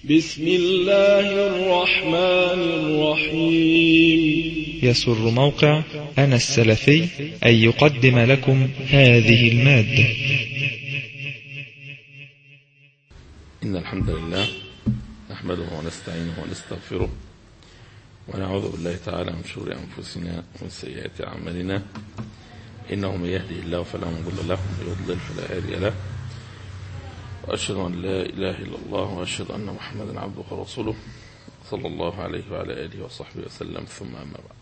بسم الله الرحمن الرحيم يسر موقع أنا السلفي أن يقدم لكم هذه المادة إن الحمد لله نحمده ونستعينه ونستغفره ونعوذ بالله تعالى من شرور أنفسنا ومن سيئات أعمالنا إنه من يهدي الله فلا مضل له ومن يضلل فلا هادي له وأشهد أن لا إله إلا الله وأشهد أن محمدا عبده ورسوله صلى الله عليه وعلى آله وصحبه وسلم ثم أما بعد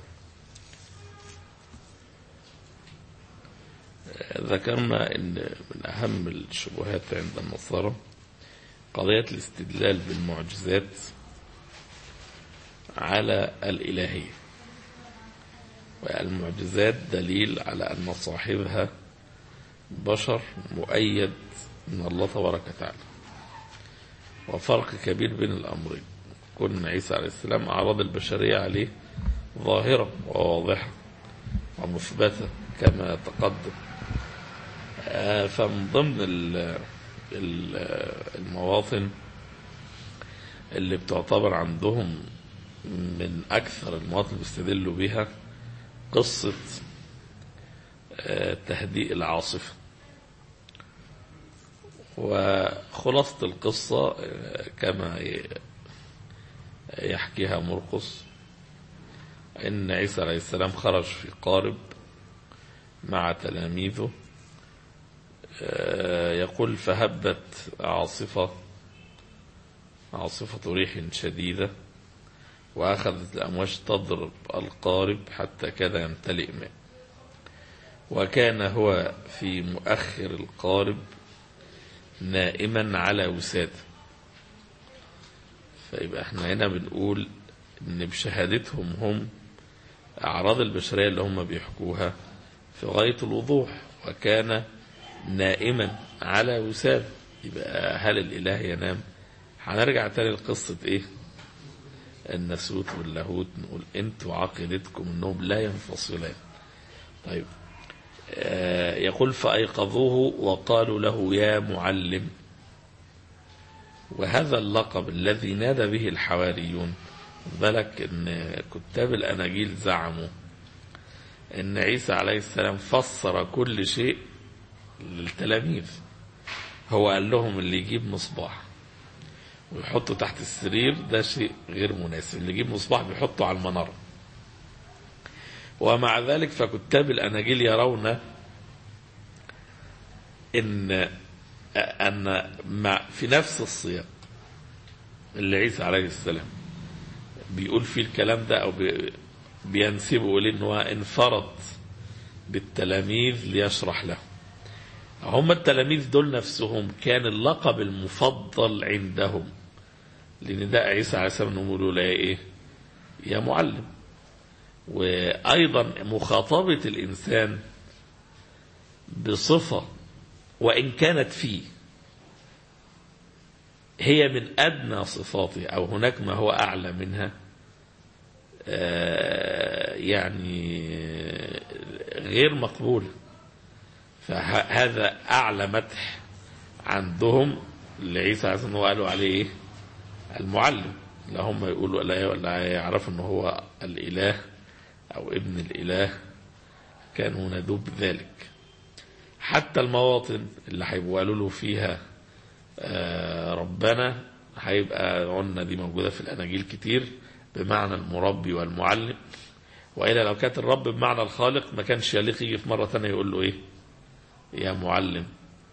ذكرنا أن من أهم الشبهات عند النصارى قضية الاستدلال بالمعجزات على الإلهية والمعجزات دليل على أن صاحبها بشر مؤيد من الله تبارك وتعالى وفرق كبير بين الأمرين كن عيسى عليه السلام أعراض البشرية عليه ظاهرة وواضحة ومثبتة كما تقدم فمن ضمن المواطن اللي بتعتبر عندهم من أكثر المواطن اللي بيستدلوا بها قصة تهدئ العاصفة وخلاصة القصة كما يحكيها مرقس إن عيسى عليه السلام خرج في قارب مع تلاميذه يقول فهبت عاصفة عاصفة ريح شديدة وأخذت الأمواج تضرب القارب حتى كاد يمتلئ ماء وكان هو في مؤخر القارب نائما على وسادة فيبقى احنا هنا بنقول ان بشهادتهم هم اعراض البشرية اللي هم بيحكوها في غاية الوضوح وكان نائما على وسادة يبقى هل الاله ينام هنرجع تاني لقصة ايه النسوت واللاهوت نقول انتوا عقيدتكم انهم لا ينفصلان طيب يقول فأيقظوه وقالوا له يا معلم وهذا اللقب الذي نادى به الحواريون بالك ان كتاب الأناجيل زعموا ان عيسى عليه السلام فسر كل شيء للتلاميذ هو قال لهم اللي يجيب مصباح ويحطه تحت السرير ده شيء غير مناسب اللي يجيب مصباح بيحطه على المناره ومع ذلك فكتاب الأناجيل يرون إن أن مع في نفس السياق اللي عيسى عليه السلام بيقول فيه الكلام ده أو بينسبه إليه إن هو انفرد بالتلاميذ ليشرح له هم التلاميذ دول نفسهم كان اللقب المفضل عندهم لنداء عيسى عليه السلام انهم يقولوا له ايه يا معلم وأيضا مخاطبة الإنسان بصفة وإن كانت فيه هي من أدنى صفاته أو هناك ما هو أعلى منها يعني غير مقبول فهذا أعلى مدح عندهم لعيسى عليه السلام قالوا عليه إيه؟ المعلم لا هم يقولوا لا يعرفوا أنه هو الإله أو ابن الإله كانوا ندوب ذلك حتى المواطن اللي هيبقوا قالوا له فيها ربنا هيبقى قلنا دي موجودة في الأناجيل كتير بمعنى المربي والمعلم وإلا لو كانت الرب بمعنى الخالق ما كانش يليق يجي في مرة تانية يقول له إيه يا معلم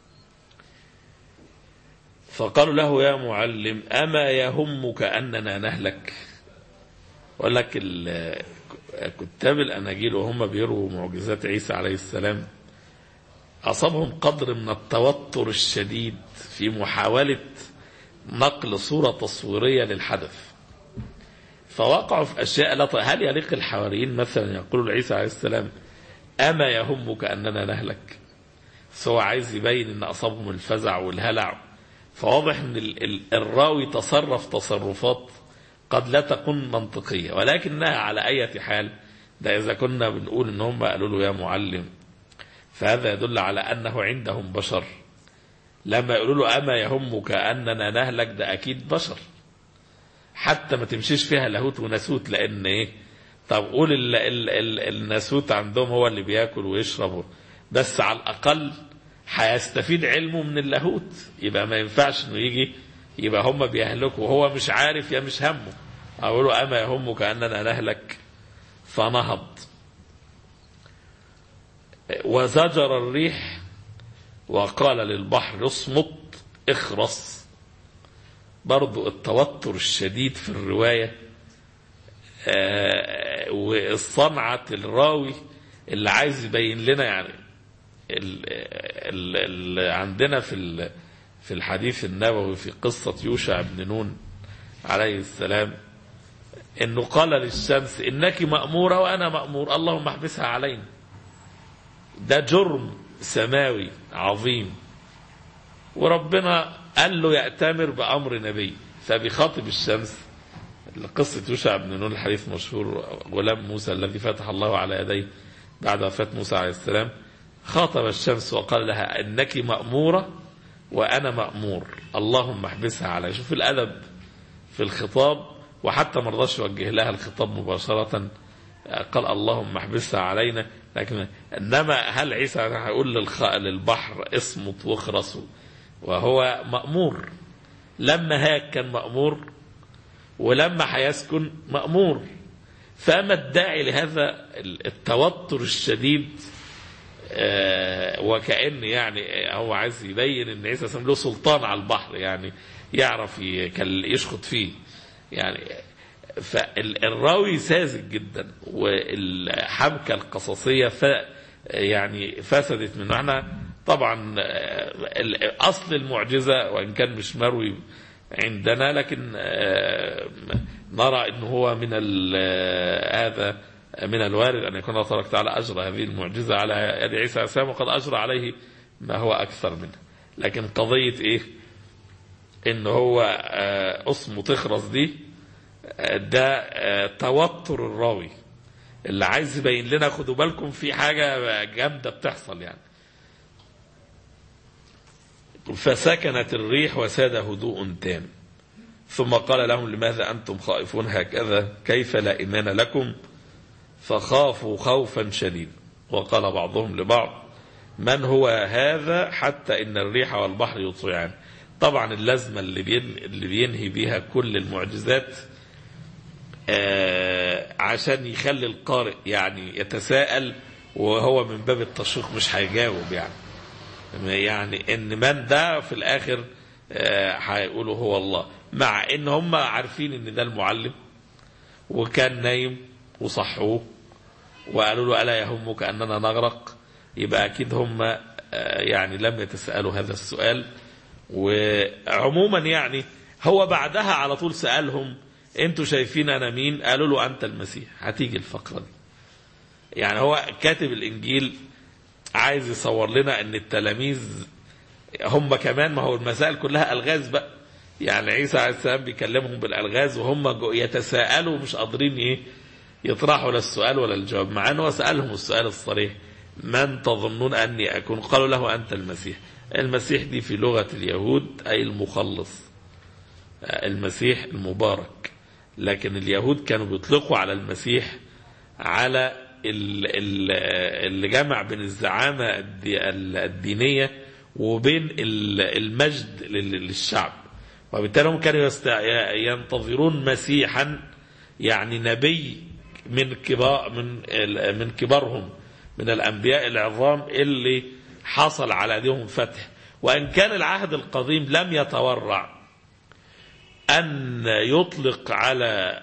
فقالوا له يا معلم أما يهمك أننا نهلك وقال لك كتاب الأناجيل وهم بيروا معجزات عيسى عليه السلام أصابهم قدر من التوتر الشديد في محاولة نقل صورة تصويرية للحدث فوقعوا في أشياء لا هل يليق الحواريين مثلا يقولوا لعيسى عليه السلام أما يهمك أننا نهلك سوى عايز يبين أن أصابهم الفزع والهلع فواضح أن الراوي تصرف تصرفات قد لا تكون منطقية ولكنها على أي حال ده إذا كنا بنقول إن هم قالوا له يا معلم فهذا يدل على أنه عندهم بشر لما يقولوا له أما يهمك أننا نهلك ده أكيد بشر حتى ما تمشيش فيها لاهوت وناسوت لأن إيه طب قول ال ال ال الناسوت عندهم هو اللي بياكل ويشرب بس على الأقل هيستفيد علمه من اللاهوت يبقى ما ينفعش انه يجي يبقى هم بيهلكوا وهو مش عارف يا مش همه اقول اما يهمك اننا نهلك فنهض وزجر الريح وقال للبحر اصمت اخرس برضو التوتر الشديد في الرواية آه، والصنعة الراوي اللي عايز يبين لنا يعني اللي عندنا في ال- في الحديث النبوي في قصة يوشع بن نون عليه السلام انه قال للشمس انك مأمورة وانا مأمور اللهم احبسها علينا ده جرم سماوي عظيم وربنا قال له يأتمر بأمر نبي فبيخاطب الشمس قصة يوشع بن نون الحديث مشهور غلام موسى الذي فتح الله على يديه بعد وفاة موسى عليه السلام خاطب الشمس وقال لها انك مأمورة وانا مأمور اللهم احبسها علي شوف الادب في الخطاب وحتى ما رضاش يوجه لها الخطاب مباشرة قال اللهم احبسها علينا لكن انما هل عيسى هيقول للخ... للبحر اصمت واخرس وهو مأمور لما هاك كان مأمور ولما هيسكن مأمور فما الداعي لهذا التوتر الشديد آه، وكأن يعني هو عايز يبين ان عيسى السلام له سلطان على البحر يعني يعرف ي- كان يشخط فيه يعني فالراوي ساذج جدا والحبكه القصصيه ف يعني فسدت منه احنا طبعا آه، ال- اصل المعجزه وان كان مش مروي عندنا لكن آه، نرى انه هو من ال- آه، هذا من الوارد ان يكون الله تبارك وتعالى اجرى هذه المعجزه على يد عيسى عليه السلام وقد اجرى عليه ما هو اكثر منها لكن قضيه ايه ان هو آه، اسمه تخرس دي آه، ده آه، توتر الراوي اللي عايز يبين لنا خدوا بالكم في حاجه جامده بتحصل يعني فسكنت الريح وساد هدوء تام ثم قال لهم لماذا أنتم خائفون هكذا كيف لا إيمان لكم فخافوا خوفا شديدا وقال بعضهم لبعض من هو هذا حتى إن الريح والبحر يطيعان طبعا اللازمة اللي, بين اللي بينهي بيها كل المعجزات آه عشان يخلي القارئ يعني يتساءل وهو من باب التشويق مش هيجاوب يعني يعني ان من ده في الاخر آه، هيقولوا هو الله مع ان هم عارفين ان ده المعلم وكان نايم وصحوه وقالوا له الا يهمك اننا نغرق يبقى اكيد هم آه، يعني لم يتسالوا هذا السؤال وعموما يعني هو بعدها على طول سالهم انتوا شايفين انا مين قالوا له انت المسيح هتيجي الفقره دي يعني هو كاتب الانجيل عايز يصور لنا ان التلاميذ هم كمان ما هو المسائل كلها الغاز بقى يعني عيسى عليه السلام بيكلمهم بالالغاز وهم جو- يتساءلوا مش قادرين ايه يطرحوا لا السؤال ولا الجواب مع انه سالهم السؤال الصريح من تظنون اني اكون قالوا له انت المسيح المسيح دي في لغه اليهود اي المخلص المسيح المبارك لكن اليهود كانوا بيطلقوا على المسيح على ال- ال- اللي جمع بين الزعامة الدي- الدينية وبين ال- المجد لل- للشعب وبالتالي هم كانوا يست- ينتظرون مسيحا يعني نبي من كبار من ال- من كبارهم من الانبياء العظام اللي حصل على ايديهم فتح وان كان العهد القديم لم يتورع أن يطلق على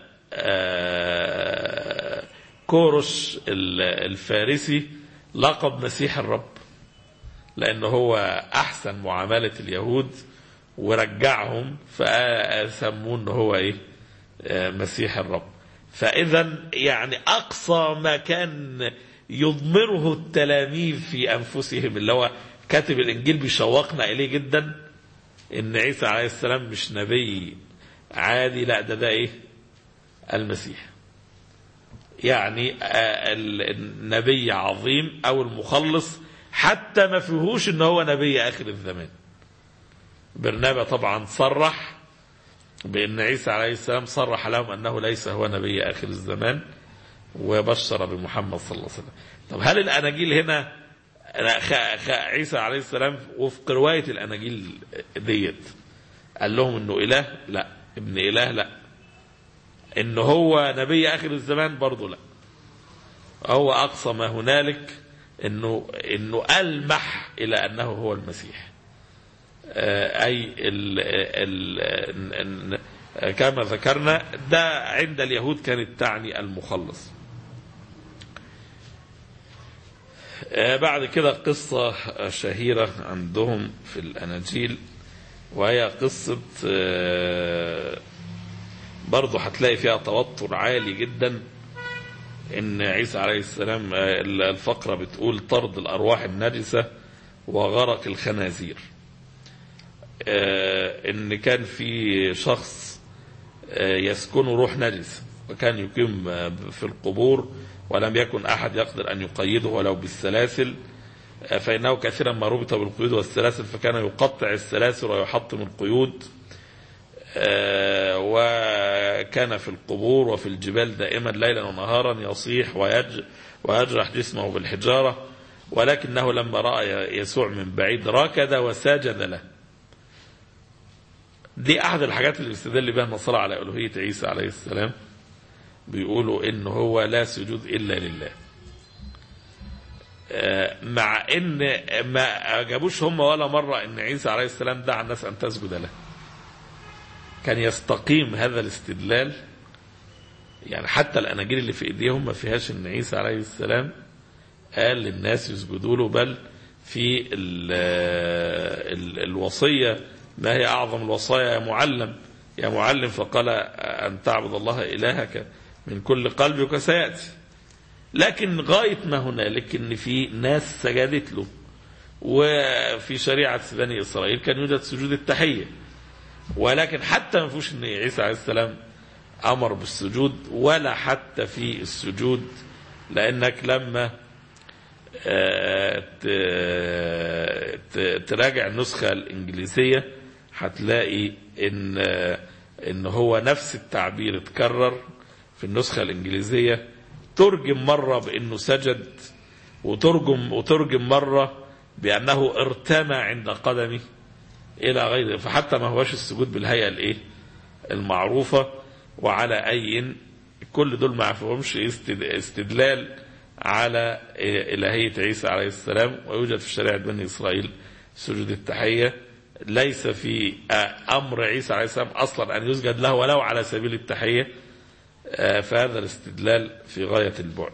آه، كورش ال- الفارسي لقب مسيح الرب لأنه هو أحسن معاملة اليهود ورجعهم فسموه أنه هو إيه آه، مسيح الرب فإذا يعني أقصى ما كان يضمره التلاميذ في أنفسهم اللي هو كاتب الإنجيل بيشوقنا إليه جدا ان عيسى عليه السلام مش نبي عادي لا ده ده ايه المسيح يعني آه، ال- النبي عظيم او المخلص حتى ما فيهوش ان هو نبي اخر الزمان برنابا طبعا صرح بأن عيسى عليه السلام صرح لهم أنه ليس هو نبي آخر الزمان وبشر بمحمد صلى الله عليه وسلم طب هل الأناجيل هنا خ- خ- عيسى عليه السلام وفق رواية الأناجيل ديت قال لهم أنه إله لا ابن إله لا أنه هو نبي آخر الزمان برضه لا هو أقصى ما هنالك أنه, إنه ألمح إلى أنه هو المسيح آه، أي ال ال ال كما ذكرنا ده عند اليهود كانت تعني المخلص آه، بعد كده قصة شهيرة عندهم في الأناجيل وهي قصة آه، برضه هتلاقي فيها توتر عالي جدا ان عيسى عليه السلام آه، الفقرة بتقول طرد الأرواح النجسة وغرق الخنازير آه، ان كان في شخص آه، يسكن روح نجس وكان يقيم آه، في القبور ولم يكن احد يقدر ان يقيده ولو بالسلاسل آه، فانه كثيرا ما ربط بالقيود والسلاسل فكان يقطع السلاسل ويحطم القيود آه، وكان في القبور وفي الجبال دائما ليلا ونهارا يصيح ويج ويجرح جسمه بالحجارة ولكنه لما رأى يسوع من بعيد ركض وسجد له دي أحد الحاجات اللي بيستدل بها النصارى على ألوهية عيسى عليه السلام بيقولوا إن هو لا سجود إلا لله آه، مع ان ما جابوش هم ولا مرة ان عيسى عليه السلام دعا الناس ان تسجد له كان يستقيم هذا الاستدلال يعني حتى الاناجيل اللي في ايديهم ما فيهاش ان عيسى عليه السلام قال للناس يسجدوا له بل في ال ال الوصيه ما هي اعظم الوصايا يا معلم يا معلم فقال ان تعبد الله الهك من كل قلبك سياتي لكن غايه ما هنالك ان في ناس سجدت له وفي شريعه بني اسرائيل كان يوجد سجود التحيه ولكن حتى ما فيهوش ان عيسى عليه السلام امر بالسجود ولا حتى في السجود لانك لما آه، ت- ت- تراجع النسخه الانجليزيه هتلاقي ان آه، ان هو نفس التعبير اتكرر في النسخه الانجليزيه ترجم مره بانه سجد وترجم وترجم مره بانه ارتمى عند قدمه الى غير فحتى ما هوش السجود بالهيئه الايه المعروفه وعلى اي كل دول ما فيهمش استد- استدلال على الهيه عيسى عليه السلام ويوجد في شريعه بني اسرائيل سجود التحيه ليس في آه، امر عيسى عليه السلام اصلا ان يسجد له ولو على سبيل التحيه آه، فهذا الاستدلال في غايه البعد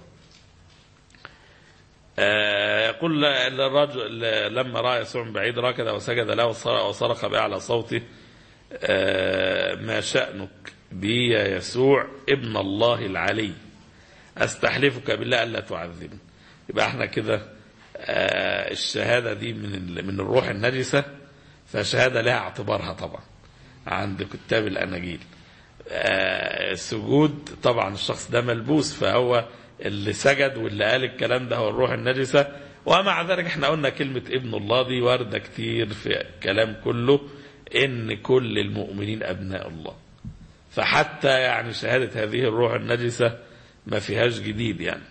آه، يقول الرجل لما راى يسوع من بعيد ركض وسجد له وصرخ- وصرخ باعلى صوته آه، ما شانك بي يا يسوع ابن الله العلي استحلفك بالله الا تعذبني يبقى احنا كده آه، الشهاده دي من ال- من الروح النجسه فشهاده لها اعتبارها طبعا عند كتاب الاناجيل آه، السجود طبعا الشخص ده ملبوس فهو اللي سجد واللي قال الكلام ده هو الروح النجسة ومع ذلك احنا قلنا كلمة ابن الله دي واردة كتير في الكلام كله ان كل المؤمنين ابناء الله فحتى يعني شهادة هذه الروح النجسة ما فيهاش جديد يعني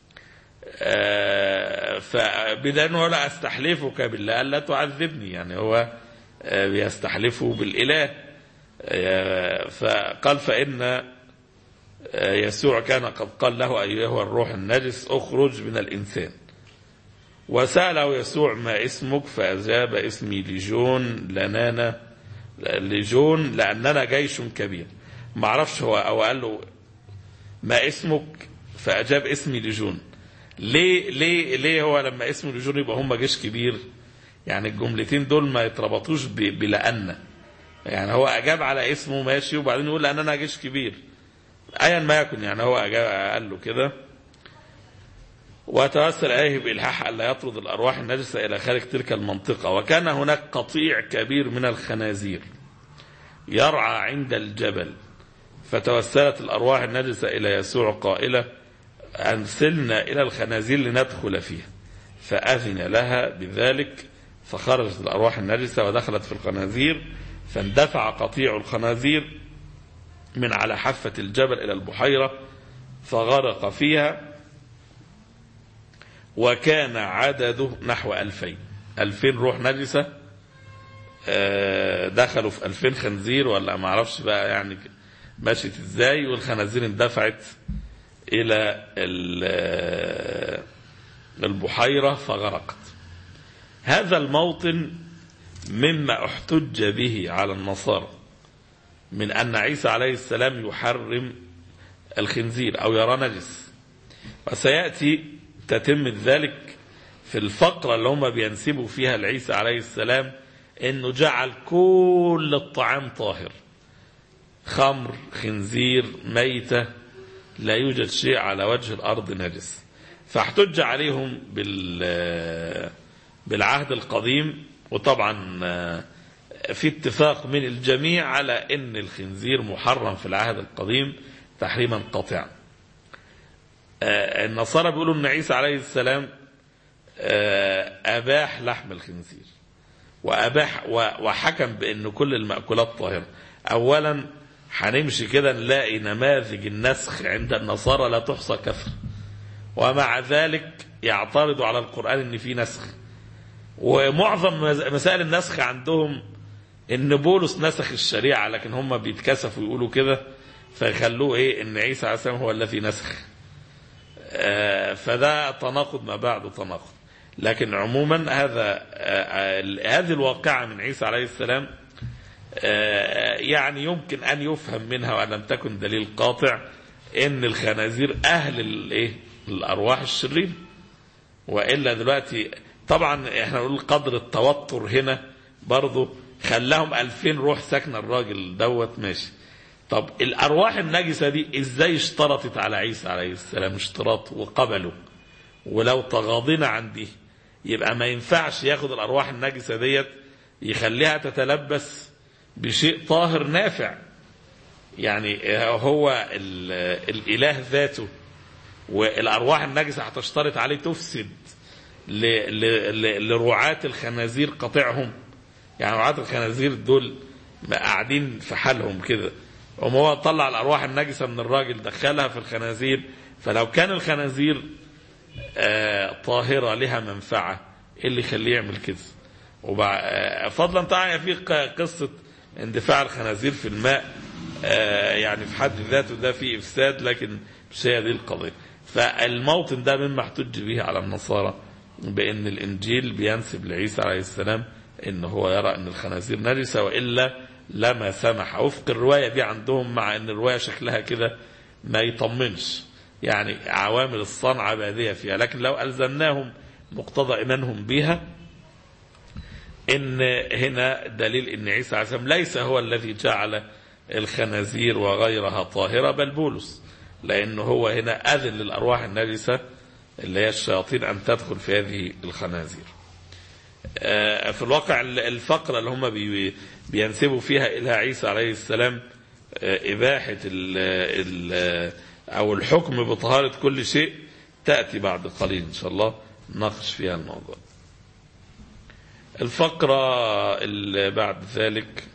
آه، فبدأ ولا استحلفك بالله الا تعذبني يعني هو آه، بيستحلفه بالاله آه، فقال فإن آه، يسوع كان قد قال له أيها الروح النجس اخرج من الإنسان وسأله يسوع ما اسمك فأجاب اسمي لجون لنانا لجون لأننا جيش كبير ما عرفش هو أو قال له ما اسمك فأجاب اسمي لجون ليه ليه ليه هو لما اسمه لجون يبقى هم جيش كبير يعني الجملتين دول ما يتربطوش ب- بلأن يعني هو أجاب على اسمه ماشي وبعدين يقول لأن أنا جيش كبير أيا ما يكن يعني هو أجاب قال له كده وتوسل إليه بإلحاح ألا يطرد الأرواح النجسة إلى خارج تلك المنطقة وكان هناك قطيع كبير من الخنازير يرعى عند الجبل فتوسلت الأرواح النجسة إلى يسوع قائلة أرسلنا إلى الخنازير لندخل فيها فأذن لها بذلك فخرجت الأرواح النجسة ودخلت في الخنازير فاندفع قطيع الخنازير من على حافة الجبل إلى البحيرة فغرق فيها وكان عدده نحو ألفين ألفين روح نجسة آه، دخلوا في ألفين خنزير ولا ما اعرفش بقى يعني مشيت ازاي والخنازير اندفعت إلى ال- البحيرة فغرقت هذا الموطن مما احتج به على النصارى من أن عيسى عليه السلام يحرم الخنزير أو يرى نجس وسيأتي تتم ذلك في الفقرة اللي هم بينسبوا فيها لعيسى عليه السلام انه جعل كل الطعام طاهر خمر خنزير ميتة لا يوجد شيء على وجه الأرض نجس فاحتج عليهم بال بالعهد القديم وطبعا في اتفاق من الجميع على ان الخنزير محرم في العهد القديم تحريما قاطعا النصارى بيقولوا ان عيسى عليه السلام اباح لحم الخنزير واباح وحكم بان كل المأكولات طاهره اولا هنمشي كده نلاقي نماذج النسخ عند النصارى لا تحصى كثر ومع ذلك يعترضوا على القرآن ان في نسخ ومعظم مسائل النسخ عندهم ان بولس نسخ الشريعة لكن هم بيتكسفوا يقولوا كده فيخلوه ايه ان عيسى عليه السلام هو الذي نسخ آه فده تناقض ما بعده تناقض لكن عموما هذا آه هذه الواقعة من عيسى عليه السلام آه يعني يمكن ان يفهم منها وان لم تكن دليل قاطع ان الخنازير اهل الايه الارواح الشريره والا دلوقتي طبعا احنا نقول قدر التوتر هنا برضه خلاهم 2000 روح ساكنه الراجل دوت ماشي طب الارواح النجسه دي ازاي اشترطت على عيسى عليه السلام اشتراط وقبلوا ولو تغاضينا عن دي يبقى ما ينفعش ياخد الارواح النجسه ديت يخليها تتلبس بشيء طاهر نافع يعني هو الاله ذاته والارواح النجسه هتشترط عليه تفسد لرعاة الخنازير قطعهم يعني رعاة الخنازير دول قاعدين في حالهم كده وما هو طلع الارواح النجسه من الراجل دخلها في الخنازير فلو كان الخنازير آه طاهره لها منفعه ايه اللي يخليه يعمل كده وبع... فضلا طبعا في قصه اندفاع الخنازير في الماء آه يعني في حد ذاته ده فيه افساد لكن مش هي دي القضيه فالموطن ده مما احتج به على النصارى بان الانجيل بينسب لعيسى عليه السلام ان هو يرى ان الخنازير نجسه والا لما سمح وفق الروايه دي عندهم مع ان الروايه شكلها كده ما يطمنش يعني عوامل الصنعه باديه فيها لكن لو الزمناهم مقتضى ايمانهم بها ان هنا دليل ان عيسى عليه السلام ليس هو الذي جعل الخنازير وغيرها طاهره بل بولس لانه هو هنا اذن للارواح النجسه اللي هي الشياطين ان تدخل في هذه الخنازير في الواقع الفقرة اللي هم بينسبوا فيها إلى عيسى عليه السلام إباحة ال ال أو الحكم بطهارة كل شيء تأتي بعد قليل إن شاء الله نناقش فيها الموضوع الفقرة اللي بعد ذلك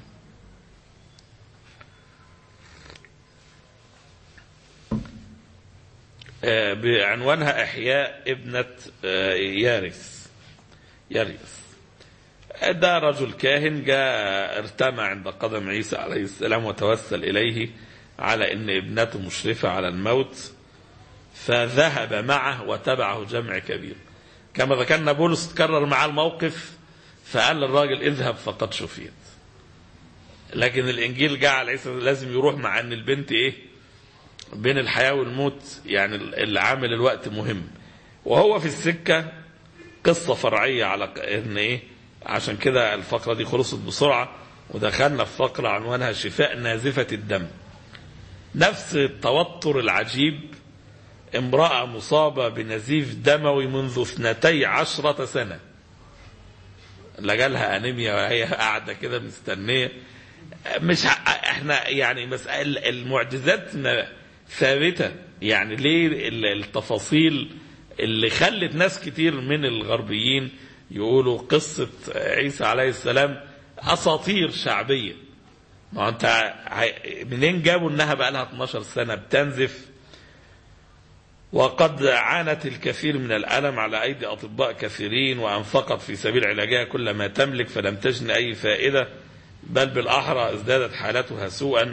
بعنوانها إحياء ابنة يارس ياريس ده رجل كاهن جاء ارتمى عند قدم عيسى عليه السلام وتوسل إليه على أن ابنته مشرفة على الموت فذهب معه وتبعه جمع كبير كما ذكرنا بولس تكرر معاه الموقف فقال للراجل اذهب فقد شفيت لكن الإنجيل جعل عيسى لازم يروح مع أن البنت إيه بين الحياة والموت يعني اللي عامل الوقت مهم وهو في السكة قصة فرعية على ان ايه عشان كده الفقرة دي خلصت بسرعة ودخلنا في فقرة عنوانها شفاء نازفة الدم نفس التوتر العجيب امرأة مصابة بنزيف دموي منذ اثنتي عشرة سنة لا جالها انيميا وهي قاعدة كده مستنية مش احنا يعني مسألة المعجزات ثابتة يعني ليه التفاصيل اللي خلت ناس كتير من الغربيين يقولوا قصة عيسى عليه السلام أساطير شعبية ما أنت ع- منين جابوا إنها بقى لها 12 سنة بتنزف وقد عانت الكثير من الألم على أيدي أطباء كثيرين وأنفقت في سبيل علاجها كل ما تملك فلم تجن أي فائدة بل بالأحرى ازدادت حالتها سوءا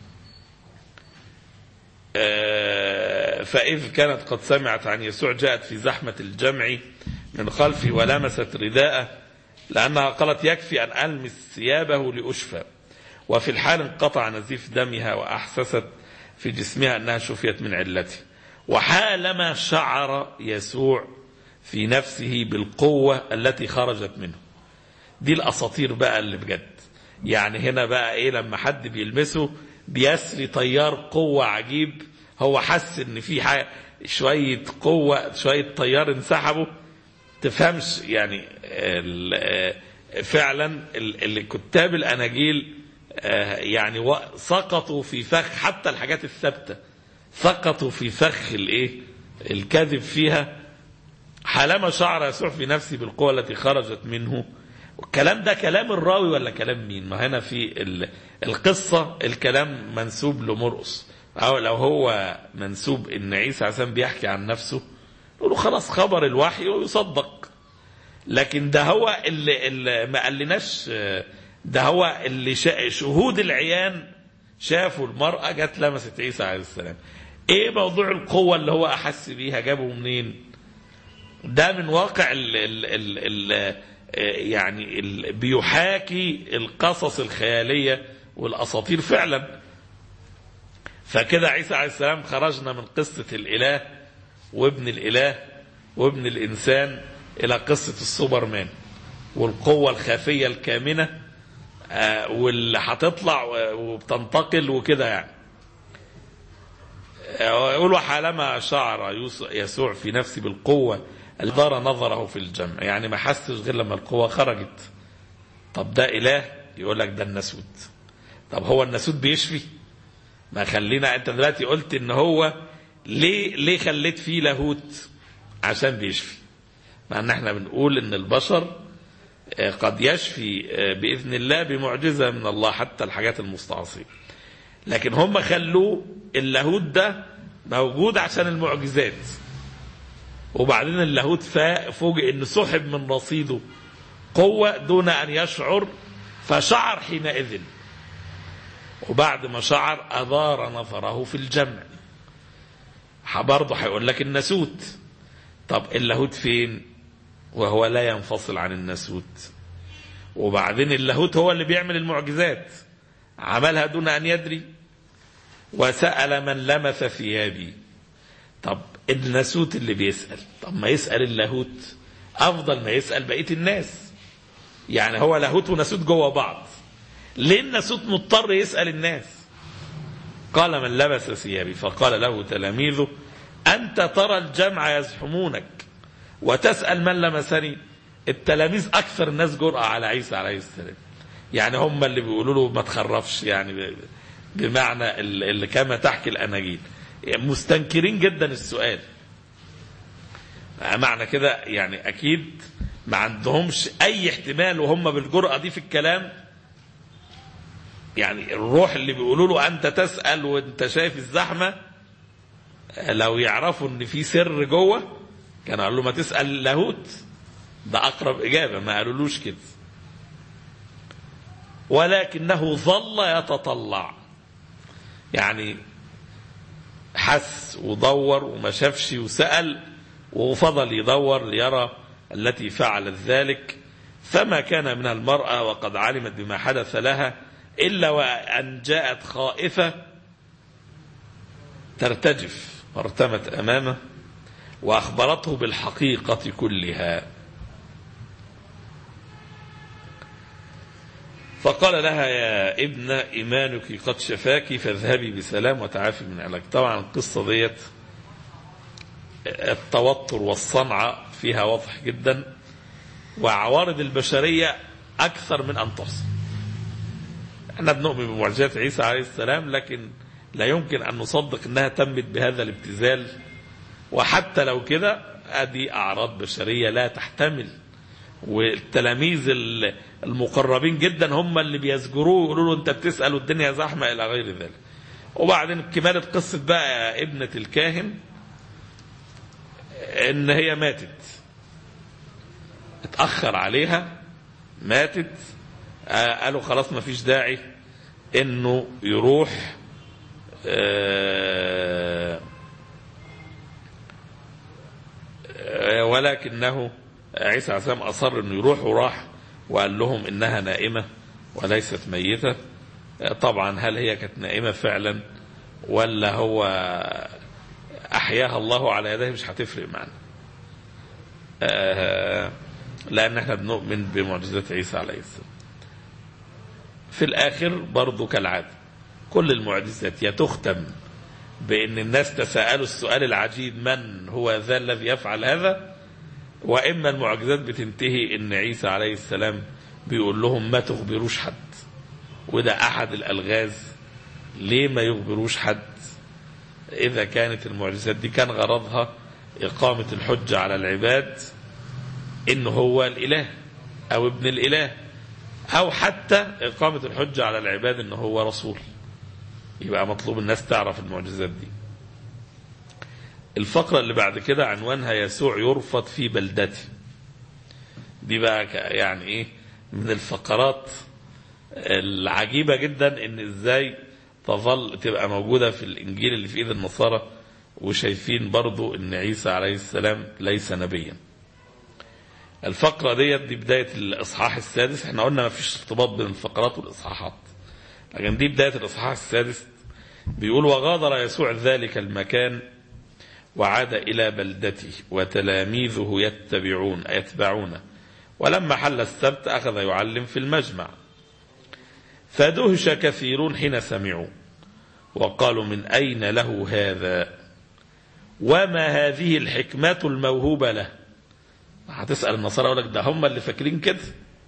آه، فإذ كانت قد سمعت عن يسوع جاءت في زحمة الجمع من خلفي ولمست رداءه لأنها قالت يكفي أن ألمس ثيابه لأشفى وفي الحال انقطع نزيف دمها وأحسست في جسمها أنها شفيت من علته وحالما شعر يسوع في نفسه بالقوة التي خرجت منه دي الأساطير بقى اللي بجد يعني هنا بقى إيه لما حد بيلمسه بيسري تيار قوة عجيب هو حس إن في حاجة شوية قوة شوية تيار انسحبوا تفهمش يعني ال- آه، فعلا ال- اللي كتاب الأناجيل آه، يعني و- سقطوا في فخ حتى الحاجات الثابتة سقطوا في فخ الايه الكذب فيها حالما شعر يسوع في نفسه بالقوة التي خرجت منه الكلام ده كلام الراوي ولا كلام مين ما هنا في ال- القصة الكلام منسوب لمرقس أو لو هو منسوب إن عيسى عليه السلام بيحكي عن نفسه نقول له خلاص خبر الوحي ويصدق لكن ده هو اللي, اللي ما قالناش ده هو اللي شا- شهود العيان شافوا المرأة جت لمست عيسى عليه السلام ايه موضوع القوة اللي هو احس بيها جابه منين ده من واقع ال ال ال ال يعني ال بيحاكي القصص الخيالية والاساطير فعلا فكده عيسى عليه السلام خرجنا من قصة الاله وابن الاله وابن الانسان الى قصة السوبرمان والقوة الخافية الكامنة آه، واللي هتطلع وبتنتقل وكده يعني آه، يقول حالما شعر يوس- يسوع في نفسه بالقوة اللي دار نظره في الجمع يعني ما حسش غير لما القوة خرجت طب ده إله يقول لك ده الناسوت طب هو الناسوت بيشفي ما خلينا انت دلوقتي قلت ان هو ليه ليه خليت فيه لاهوت عشان بيشفي مع ان احنا بنقول ان البشر آه، قد يشفي آه، باذن الله بمعجزه من الله حتى الحاجات المستعصيه لكن هم خلوه اللاهوت ده موجود عشان المعجزات وبعدين اللاهوت فا- فوجئ ان سحب من رصيده قوه دون ان يشعر فشعر حينئذ وبعد ما شعر أدار نظره في الجمع برضه هيقول لك الناسوت طب اللاهوت فين وهو لا ينفصل عن الناسوت وبعدين اللاهوت هو اللي بيعمل المعجزات عملها دون أن يدري وسأل من لمس ثيابي طب الناسوت اللي بيسأل طب ما يسأل اللاهوت أفضل ما يسأل بقية الناس يعني هو لاهوت وناسوت جوه بعض ليه الناسوت مضطر يسأل الناس قال من لبس ثيابي فقال له تلاميذه أنت ترى الجمع يزحمونك وتسأل من لمسني التلاميذ أكثر الناس جرأة على عيسى عليه السلام يعني هم اللي بيقولوا له ما تخرفش يعني ب- بمعنى ال- اللي كما تحكي الأناجيل مستنكرين جدا السؤال معنى كده يعني أكيد ما عندهمش أي احتمال وهم بالجرأة دي في الكلام يعني الروح اللي بيقولوا له انت تسال وانت شايف الزحمه لو يعرفوا ان في سر جوه كانوا قالوا له ما تسال لاهوت ده اقرب اجابه ما قالولوش كده ولكنه ظل يتطلع يعني حس ودور وما شافش وسال وفضل يدور ليرى التي فعلت ذلك فما كان من المرأة وقد علمت بما حدث لها إلا وأن جاءت خائفة ترتجف وارتمت أمامه وأخبرته بالحقيقة كلها فقال لها يا ابن إيمانك قد شفاك فاذهبي بسلام وتعافي من علاج طبعا القصة ديت التوتر والصنعة فيها واضح جدا وعوارض البشرية أكثر من أن تصل احنا بنؤمن بمعجزات عيسى عليه السلام لكن لا يمكن أن نصدق أنها تمت بهذا الابتذال وحتى لو كده ادي أعراض بشرية لا تحتمل والتلاميذ ال- المقربين جدا هم اللي بيزجروه ويقولوا له انت بتسال والدنيا زحمه الى غير ذلك وبعدين كمالة قصة بقى ابنة الكاهن ان هي ماتت اتأخر عليها ماتت آه، قالوا خلاص ما فيش داعي انه يروح آه، آه، ولكنه عيسى عليه السلام اصر انه يروح وراح وقال لهم انها نائمه وليست ميته آه، طبعا هل هي كانت نائمه فعلا ولا هو احياها الله على يديه مش هتفرق معنا آه، لان احنا بنؤمن بمعجزات عيسى عليه السلام في الاخر برضو كالعاده كل المعجزات يا تختم بان الناس تساءلوا السؤال العجيب من هو ذا الذي يفعل هذا واما المعجزات بتنتهي ان عيسى عليه السلام بيقول لهم ما تخبروش حد وده احد الالغاز ليه ما يخبروش حد اذا كانت المعجزات دي كان غرضها اقامه الحجه على العباد ان هو الاله او ابن الاله او حتى اقامه الحجه على العباد ان هو رسول يبقى مطلوب الناس تعرف المعجزات دي الفقرة اللي بعد كده عنوانها يسوع يرفض في بلدته دي بقى ك- يعني ايه من الفقرات العجيبة جدا ان ازاي تظل تبقى موجودة في الانجيل اللي في ايد النصارى وشايفين برضو ان عيسى عليه السلام ليس نبيا الفقرة ديت دي بداية الاصحاح السادس احنا قلنا ما فيش ارتباط بين الفقرات والاصحاحات لكن دي بداية الاصحاح السادس بيقول وغادر يسوع ذلك المكان وعاد إلى بلدته وتلاميذه يتبعون يتبعونه ولما حل السبت أخذ يعلم في المجمع فدهش كثيرون حين سمعوا وقالوا من أين له هذا وما هذه الحكمة الموهوبة له هتسأل النصارى يقول لك ده هم اللي فاكرين كده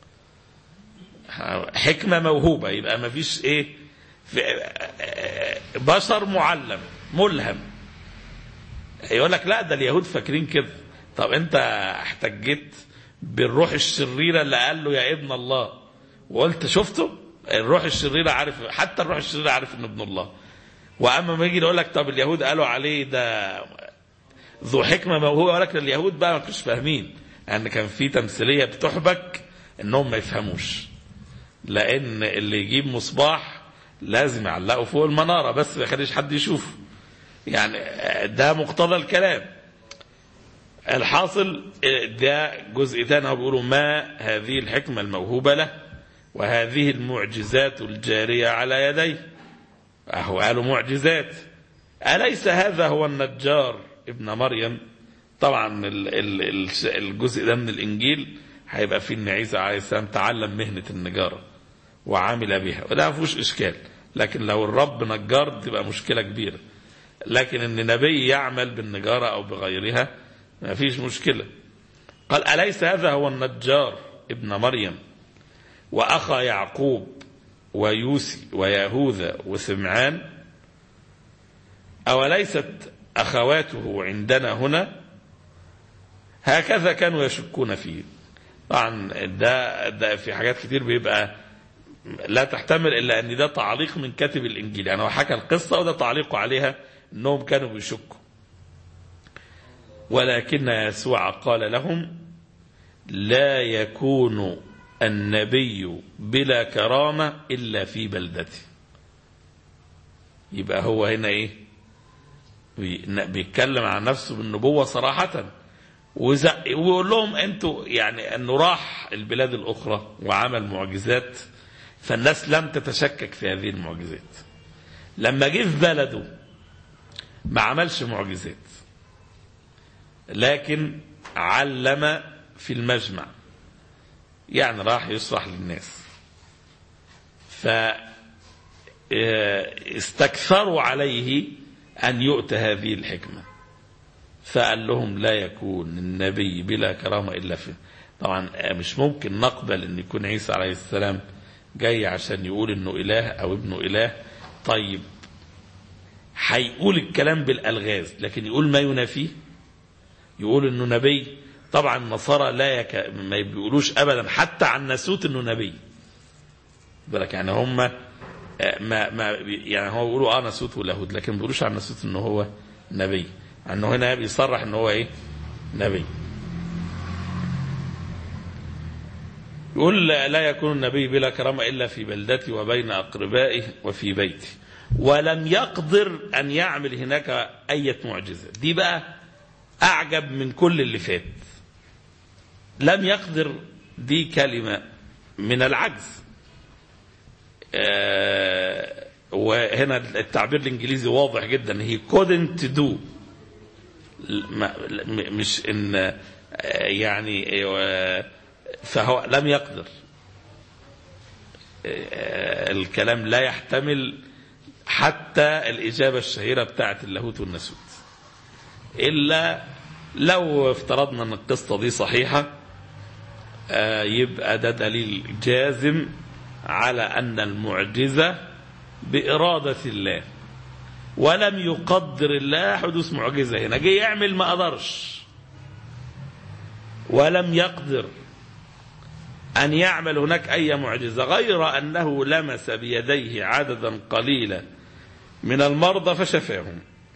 حكمة موهوبة يبقى ما فيش ايه في- بشر معلم ملهم يقول لك لا ده اليهود فاكرين كده طب انت احتجيت بالروح الشريرة اللي قال له يا ابن الله وقلت شفته الروح الشريرة عارف حتى الروح الشريرة عارف انه ابن الله واما ما يجي يقول لك طب اليهود قالوا عليه ده ذو حكمة موهوبة ولكن اليهود بقى ما كانوش فاهمين ان كان في تمثيلية بتحبك انهم ما يفهموش لان اللي يجيب مصباح لازم يعلقه فوق المنارة بس ما يخليش حد يشوفه يعني ده مقتضى الكلام الحاصل ده جزء تاني هو بيقولوا ما هذه الحكمة الموهوبة له وهذه المعجزات الجارية على يديه أهو قالوا معجزات أليس هذا هو النجار ابن مريم طبعا ال- ال- ال- الجزء ده من الإنجيل هيبقى فيه إن عيسى عليه السلام تعلم مهنة النجارة وعمل بها وده ما فيهوش إشكال لكن لو الرب نجار تبقى مشكلة كبيرة لكن ان نبي يعمل بالنجارة او بغيرها ما فيش مشكلة قال أليس هذا هو النجار ابن مريم وأخا يعقوب ويوسي ويهوذا وسمعان أوليست أخواته عندنا هنا هكذا كانوا يشكون فيه طبعا ده, ده في حاجات كتير بيبقى لا تحتمل الا ان ده تعليق من كاتب الانجيل يعني هو حكى القصه وده تعليقه عليها انهم كانوا بيشكوا ولكن يسوع قال لهم لا يكون النبي بلا كرامه الا في بلدته يبقى هو هنا ايه بي- بيتكلم عن نفسه بالنبوه صراحه وز- ويقول لهم انتوا يعني انه راح البلاد الاخرى وعمل معجزات فالناس لم تتشكك في هذه المعجزات لما جه في بلده ما عملش معجزات لكن علم في المجمع يعني راح يشرح للناس ف استكثروا عليه أن يؤتى هذه الحكمة فقال لهم لا يكون النبي بلا كرامة إلا في طبعا مش ممكن نقبل أن يكون عيسى عليه السلام جاي عشان يقول أنه إله أو ابنه إله طيب هيقول الكلام بالألغاز لكن يقول ما ينافيه يقول أنه نبي طبعا النصارى لا يك... ما بيقولوش ابدا حتى عن ناسوت انه نبي بالك يعني هم ما ما يعني هو بيقولوا اه ناسوت ولاهوت لكن ما بيقولوش عن ناسوت انه هو نبي انه هنا بيصرح ان هو ايه نبي يقول لا يكون النبي بلا كرامة إلا في بلدتي وبين أقربائه وفي بيتي ولم يقدر أن يعمل هناك أي معجزة دي بقى أعجب من كل اللي فات لم يقدر دي كلمة من العجز آه وهنا التعبير الإنجليزي واضح جدا he couldn't do مش إن آه يعني آه فهو لم يقدر الكلام لا يحتمل حتى الإجابة الشهيرة بتاعت اللاهوت والناسوت إلا لو افترضنا أن القصة دي صحيحة يبقى ده دليل جازم على أن المعجزة بإرادة الله ولم يقدر الله حدوث معجزة هنا جه يعمل ما قدرش ولم يقدر أن يعمل هناك أي معجزة غير أنه لمس بيديه عددا قليلا من المرضى فشفاهم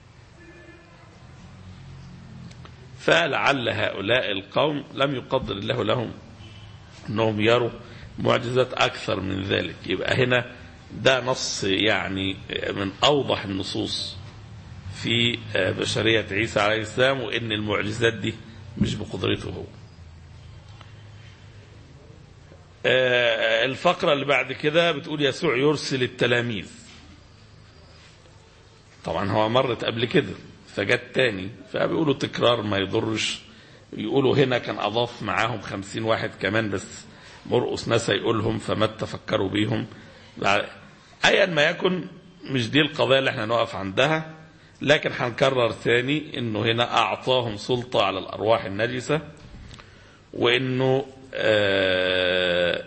فلعل هؤلاء القوم لم يقدر الله لهم أنهم يروا معجزات أكثر من ذلك يبقى هنا ده نص يعني من أوضح النصوص في بشرية عيسى عليه السلام وإن المعجزات دي مش بقدرته هو الفقرة اللي بعد كده بتقول يسوع يرسل التلاميذ طبعا هو مرت قبل كده فجت تاني فبيقولوا تكرار ما يضرش يقولوا هنا كان أضاف معاهم خمسين واحد كمان بس مرقص ناس يقولهم فما تفكروا بيهم أيا ما يكن مش دي القضايا اللي احنا نقف عندها لكن هنكرر ثاني انه هنا اعطاهم سلطة على الارواح النجسة وانه آآ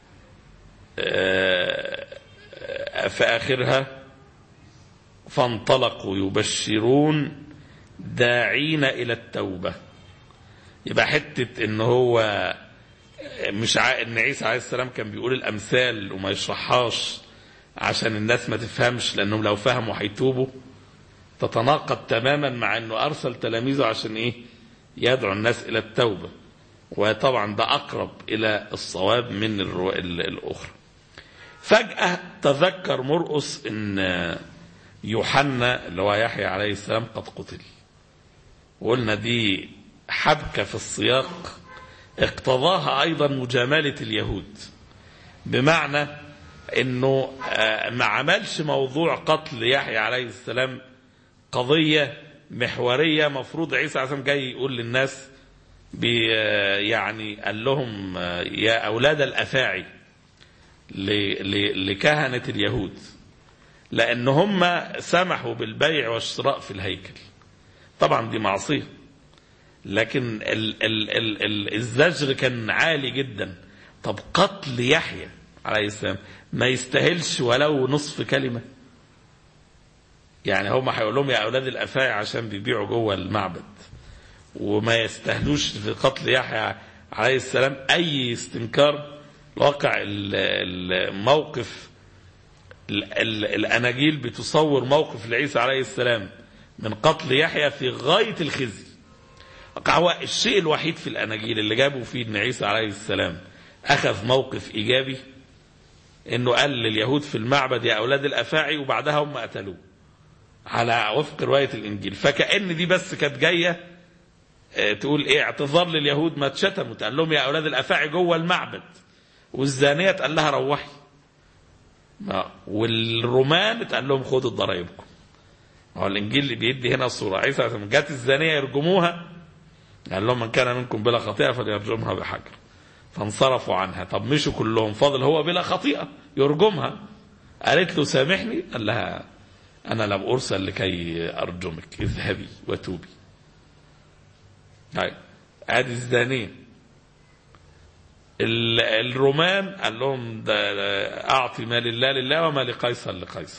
آآ في اخرها فانطلقوا يبشرون داعين الى التوبة يبقى حتة ان هو مش ع... ان عيسى عليه السلام كان بيقول الامثال وما يشرحهاش عشان الناس ما تفهمش لانهم لو فهموا هيتوبوا تتناقض تماما مع انه ارسل تلاميذه عشان ايه يدعو الناس الى التوبه وطبعا ده اقرب الى الصواب من الرو... الاخرى فجاه تذكر مرقس ان يوحنا اللي هو يحيى عليه السلام قد قتل وقلنا دي حبكه في السياق اقتضاها ايضا مجامله اليهود بمعنى انه ما عملش موضوع قتل يحيى عليه السلام قضية محورية مفروض عيسى عليه السلام جاي يقول للناس بي يعني قال لهم يا أولاد الأفاعي لكهنة اليهود لأن هم سمحوا بالبيع والشراء في الهيكل طبعا دي معصية لكن ال ال ال ال الزجر كان عالي جدا طب قتل يحيى عليه السلام ما يستاهلش ولو نصف كلمة يعني هم هيقول لهم يا أولاد الأفاعي عشان بيبيعوا جوه المعبد وما يستاهلوش في قتل يحيى عليه السلام أي استنكار واقع الموقف الأناجيل بتصور موقف لعيسى عليه السلام من قتل يحيى في غاية الخزي هو الشيء الوحيد في الأناجيل اللي جابوا فيه أن عيسى عليه السلام أخذ موقف إيجابي انه قال لليهود في المعبد يا اولاد الافاعي وبعدها هم قتلوه على وفق روايه الانجيل فكان دي بس كانت جايه تقول ايه اعتذار لليهود ما اتشتموا قال لهم يا اولاد الافاعي جوه المعبد والزانيه قال لها روحي والرومان اتقال لهم خدوا ضرايبكم هو الانجيل اللي بيدي هنا الصوره عيسى جت الزانيه يرجموها قال لهم من كان منكم بلا خطيئه فليرجمها بحجر فانصرفوا عنها طب مشوا كلهم فاضل هو بلا خطيئة يرجمها قالت له سامحني قال لها أنا لم أرسل لكي أرجمك اذهبي وتوبي طيب ادي الزانية الرومان قال لهم ده أعطي ما لله لله وما لقيصر لقيصر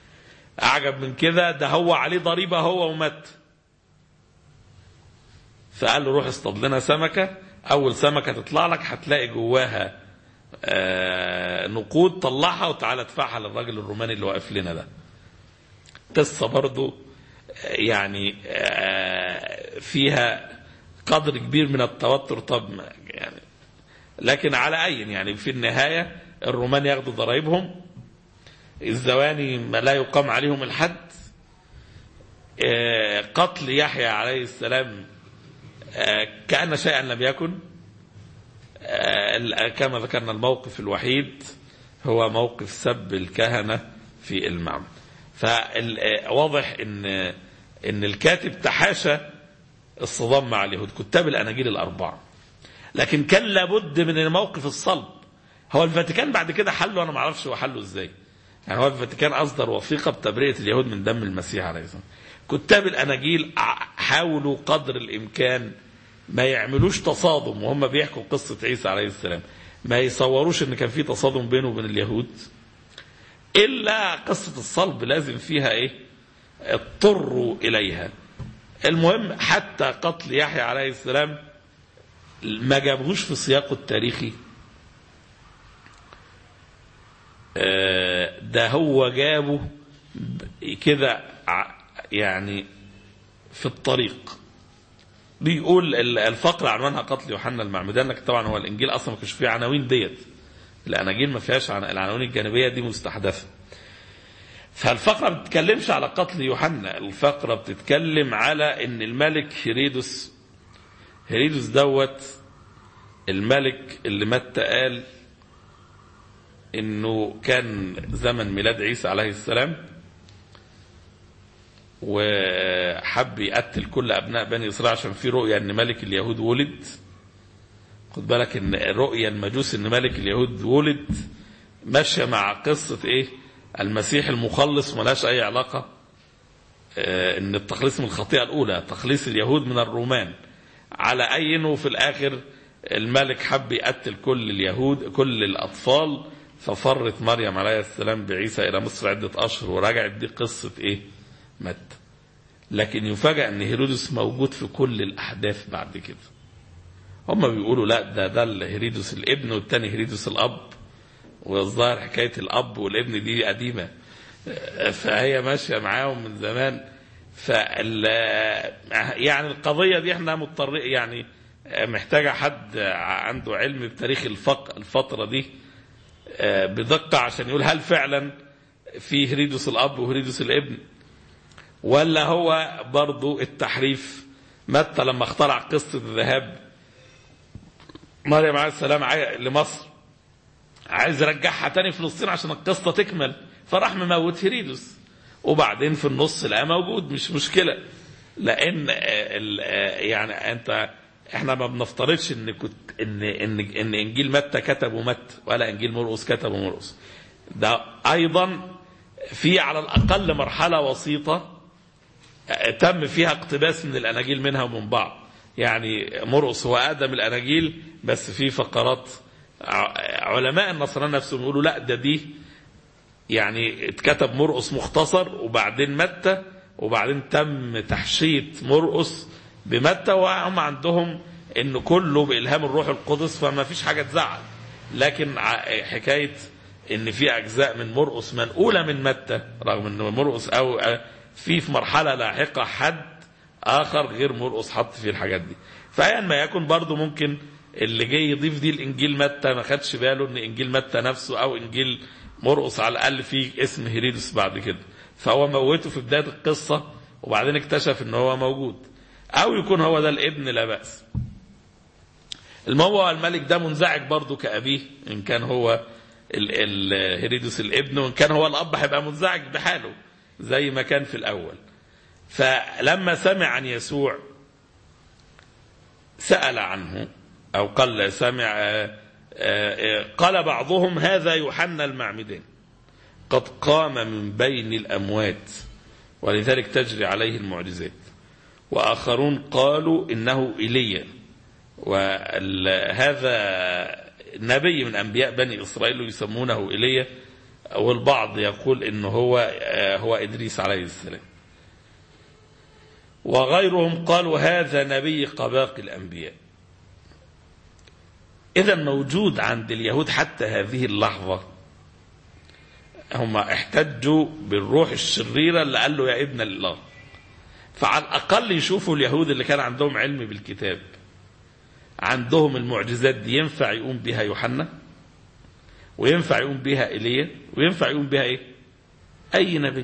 أعجب من كده ده هو عليه ضريبة هو ومات فقال له روح اصطاد لنا سمكة أول سمكة تطلع لك هتلاقي جواها آه، نقود طلعها وتعالى ادفعها للراجل الروماني اللي واقف لنا ده قصة برضو آه، يعني آه، فيها قدر كبير من التوتر طب ما- يعني لكن على أي يعني في النهاية الرومان ياخدوا ضرائبهم الزواني ما لا يقام عليهم الحد آه، قتل يحيى عليه السلام آه، كأن شيئا لم يكن آه، كما ذكرنا الموقف الوحيد هو موقف سب الكهنة في المعبد فواضح ان ان الكاتب تحاشى الصدام مع اليهود كتاب الاناجيل الاربعه لكن كان لابد من موقف الصلب هو الفاتيكان بعد كده حله انا ما اعرفش هو حله ازاي يعني هو الفاتيكان اصدر وثيقه بتبرئه اليهود من دم المسيح عليه الصلاه والسلام كتاب الاناجيل ع- حاولوا قدر الامكان ما يعملوش تصادم وهم بيحكوا قصه عيسى عليه السلام ما يصوروش ان كان في تصادم بينه وبين اليهود الا قصه الصلب لازم فيها ايه اضطروا اليها المهم حتى قتل يحيى عليه السلام ما جابهوش في سياقه التاريخي آه، ده هو جابه ب- كده ع- يعني في الطريق بيقول ال- الفقرة عنوانها قتل يوحنا المعمدان لكن طبعا هو الانجيل اصلا ما كانش فيه عناوين ديت الاناجيل ما فيهاش عن العناوين الجانبيه دي مستحدثه فالفقره ما بتتكلمش على قتل يوحنا الفقره بتتكلم على ان الملك هيريدوس هيريدوس دوت الملك اللي متى قال انه كان زمن ميلاد عيسى عليه السلام وحب يقتل كل ابناء بني اسرائيل عشان في رؤيه ان ملك اليهود ولد خد بالك ان رؤيا المجوس ان ملك اليهود ولد ماشيه مع قصه ايه المسيح المخلص ملهاش اي علاقه آه، ان التخليص من الخطيئه الاولى تخليص اليهود من الرومان على اي انه في الاخر الملك حب يقتل كل اليهود كل الاطفال ففرت مريم عليه السلام بعيسى الى مصر عده اشهر ورجعت دي قصه ايه متى لكن يفاجأ ان هيرودس موجود في كل الاحداث بعد كده هم بيقولوا لا ده ده هيرودس الابن والتاني هيرودس الاب والظاهر حكايه الاب والابن دي قديمه فهي ماشيه معاهم من زمان فال يعني القضيه دي احنا مضطر يعني محتاجه حد عنده علم بتاريخ الفق الفتره دي بدقه عشان يقول هل فعلا في هريدوس الاب وهريدوس الابن ولا هو برضو التحريف متى لما اخترع قصه الذهاب مريم عليه السلام عاي- لمصر عايز يرجعها تاني فلسطين عشان القصه تكمل فراح مموت هيريدوس وبعدين في النص لقى موجود مش مشكله لان آه، ال- آه، يعني انت احنا ما بنفترضش ان كنت ان ان ان انجيل متى كتبه متى ولا انجيل مرقس كتبه مرقس ده ايضا في على الاقل مرحله وسيطه آه، تم فيها اقتباس من الاناجيل منها ومن بعض يعني مرقس هو ادم الاناجيل بس في فقرات ع- علماء النصرانيه نفسهم يقولوا لا ده دي يعني اتكتب مرقس مختصر وبعدين متى وبعدين تم تحشية مرقس بمتى وهم عندهم ان كله بإلهام الروح القدس فما فيش حاجة تزعل لكن ع- حكاية ان في اجزاء من مرقس منقولة من متى رغم ان مرقس او في في مرحلة لاحقة حد اخر غير مرقس حط فيه الحاجات دي فايا ما يكن برضو ممكن اللي جاي يضيف دي الانجيل متى ما خدش باله ان انجيل متى نفسه او انجيل مرقس على الاقل فيه اسم هيريدس بعد كده فهو موته في بدايه القصه وبعدين اكتشف ان هو موجود او يكون هو ده الابن لا باس المهم هو الملك ده منزعج برضه كابيه ان كان هو ال ال هيريدس الابن وان كان هو الاب هيبقى منزعج بحاله زي ما كان في الاول فلما سمع عن يسوع سأل عنه أو قال سمع آه، آه، قال بعضهم هذا يوحنا المعمدان قد قام من بين الأموات ولذلك تجري عليه المعجزات وآخرون قالوا إنه إيليا وهذا نبي من أنبياء بني إسرائيل يسمونه إيليا والبعض يقول إنه هو آه، هو إدريس عليه السلام وغيرهم قالوا هذا نبي كباقي الأنبياء إذا موجود عند اليهود حتى هذه اللحظة هم احتجوا بالروح الشريرة اللي قال له يا ابن الله فعلى الأقل يشوفوا اليهود اللي كان عندهم علم بالكتاب عندهم المعجزات دي ينفع يقوم بها يوحنا وينفع يقوم بها ايليا وينفع يقوم بها ايه اي نبي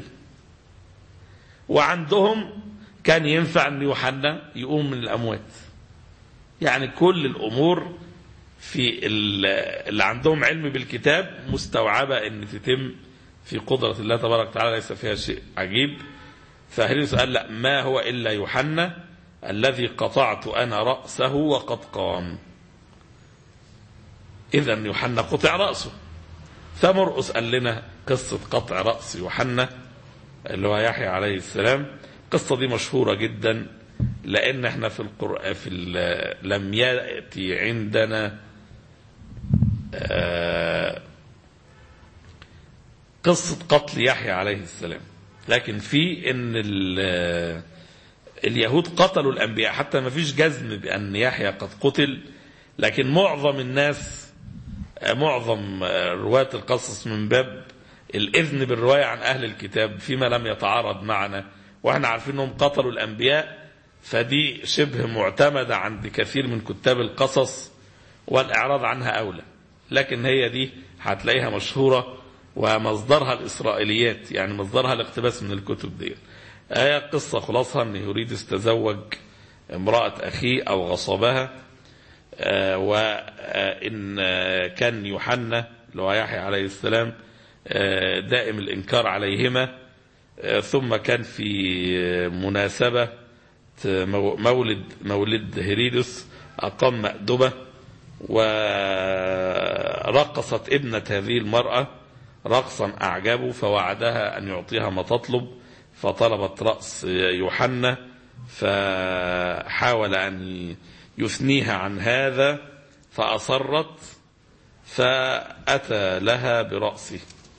وعندهم كان ينفع ان يوحنا يقوم من الاموات يعني كل الامور في اللي عندهم علم بالكتاب مستوعبه ان تتم في قدره الله تبارك وتعالى ليس فيها شيء عجيب فهريس قال لا ما هو الا يوحنا الذي قطعت انا راسه وقد قام اذا يوحنا قطع راسه فمرقس قال لنا قصة قطع رأس يوحنا اللي هو يحيى عليه السلام القصة دي مشهورة جدا لأن احنا في القرآن في لم يأتي عندنا قصة قتل يحيى عليه السلام لكن في ان اليهود قتلوا الأنبياء حتى ما فيش جزم بأن يحيى قد قتل لكن معظم الناس معظم رواة القصص من باب الإذن بالرواية عن أهل الكتاب فيما لم يتعارض معنا وإحنا عارفين أنهم قتلوا الأنبياء فدي شبه معتمدة عند كثير من كتاب القصص والإعراض عنها أولى لكن هي دي هتلاقيها مشهورة ومصدرها الإسرائيليات يعني مصدرها الاقتباس من الكتب دي هي قصة خلاصها أن يريد استزوج امرأة أخيه أو غصبها وإن كان يوحنا اللي هو يحيى عليه السلام دائم الإنكار عليهما ثم كان في مناسبة مولد مولد هيريدس أقام مأدبة ورقصت ابنة هذه المرأة رقصا أعجبه فوعدها أن يعطيها ما تطلب فطلبت رأس يوحنا فحاول أن يثنيها عن هذا فأصرت فأتى لها برأسه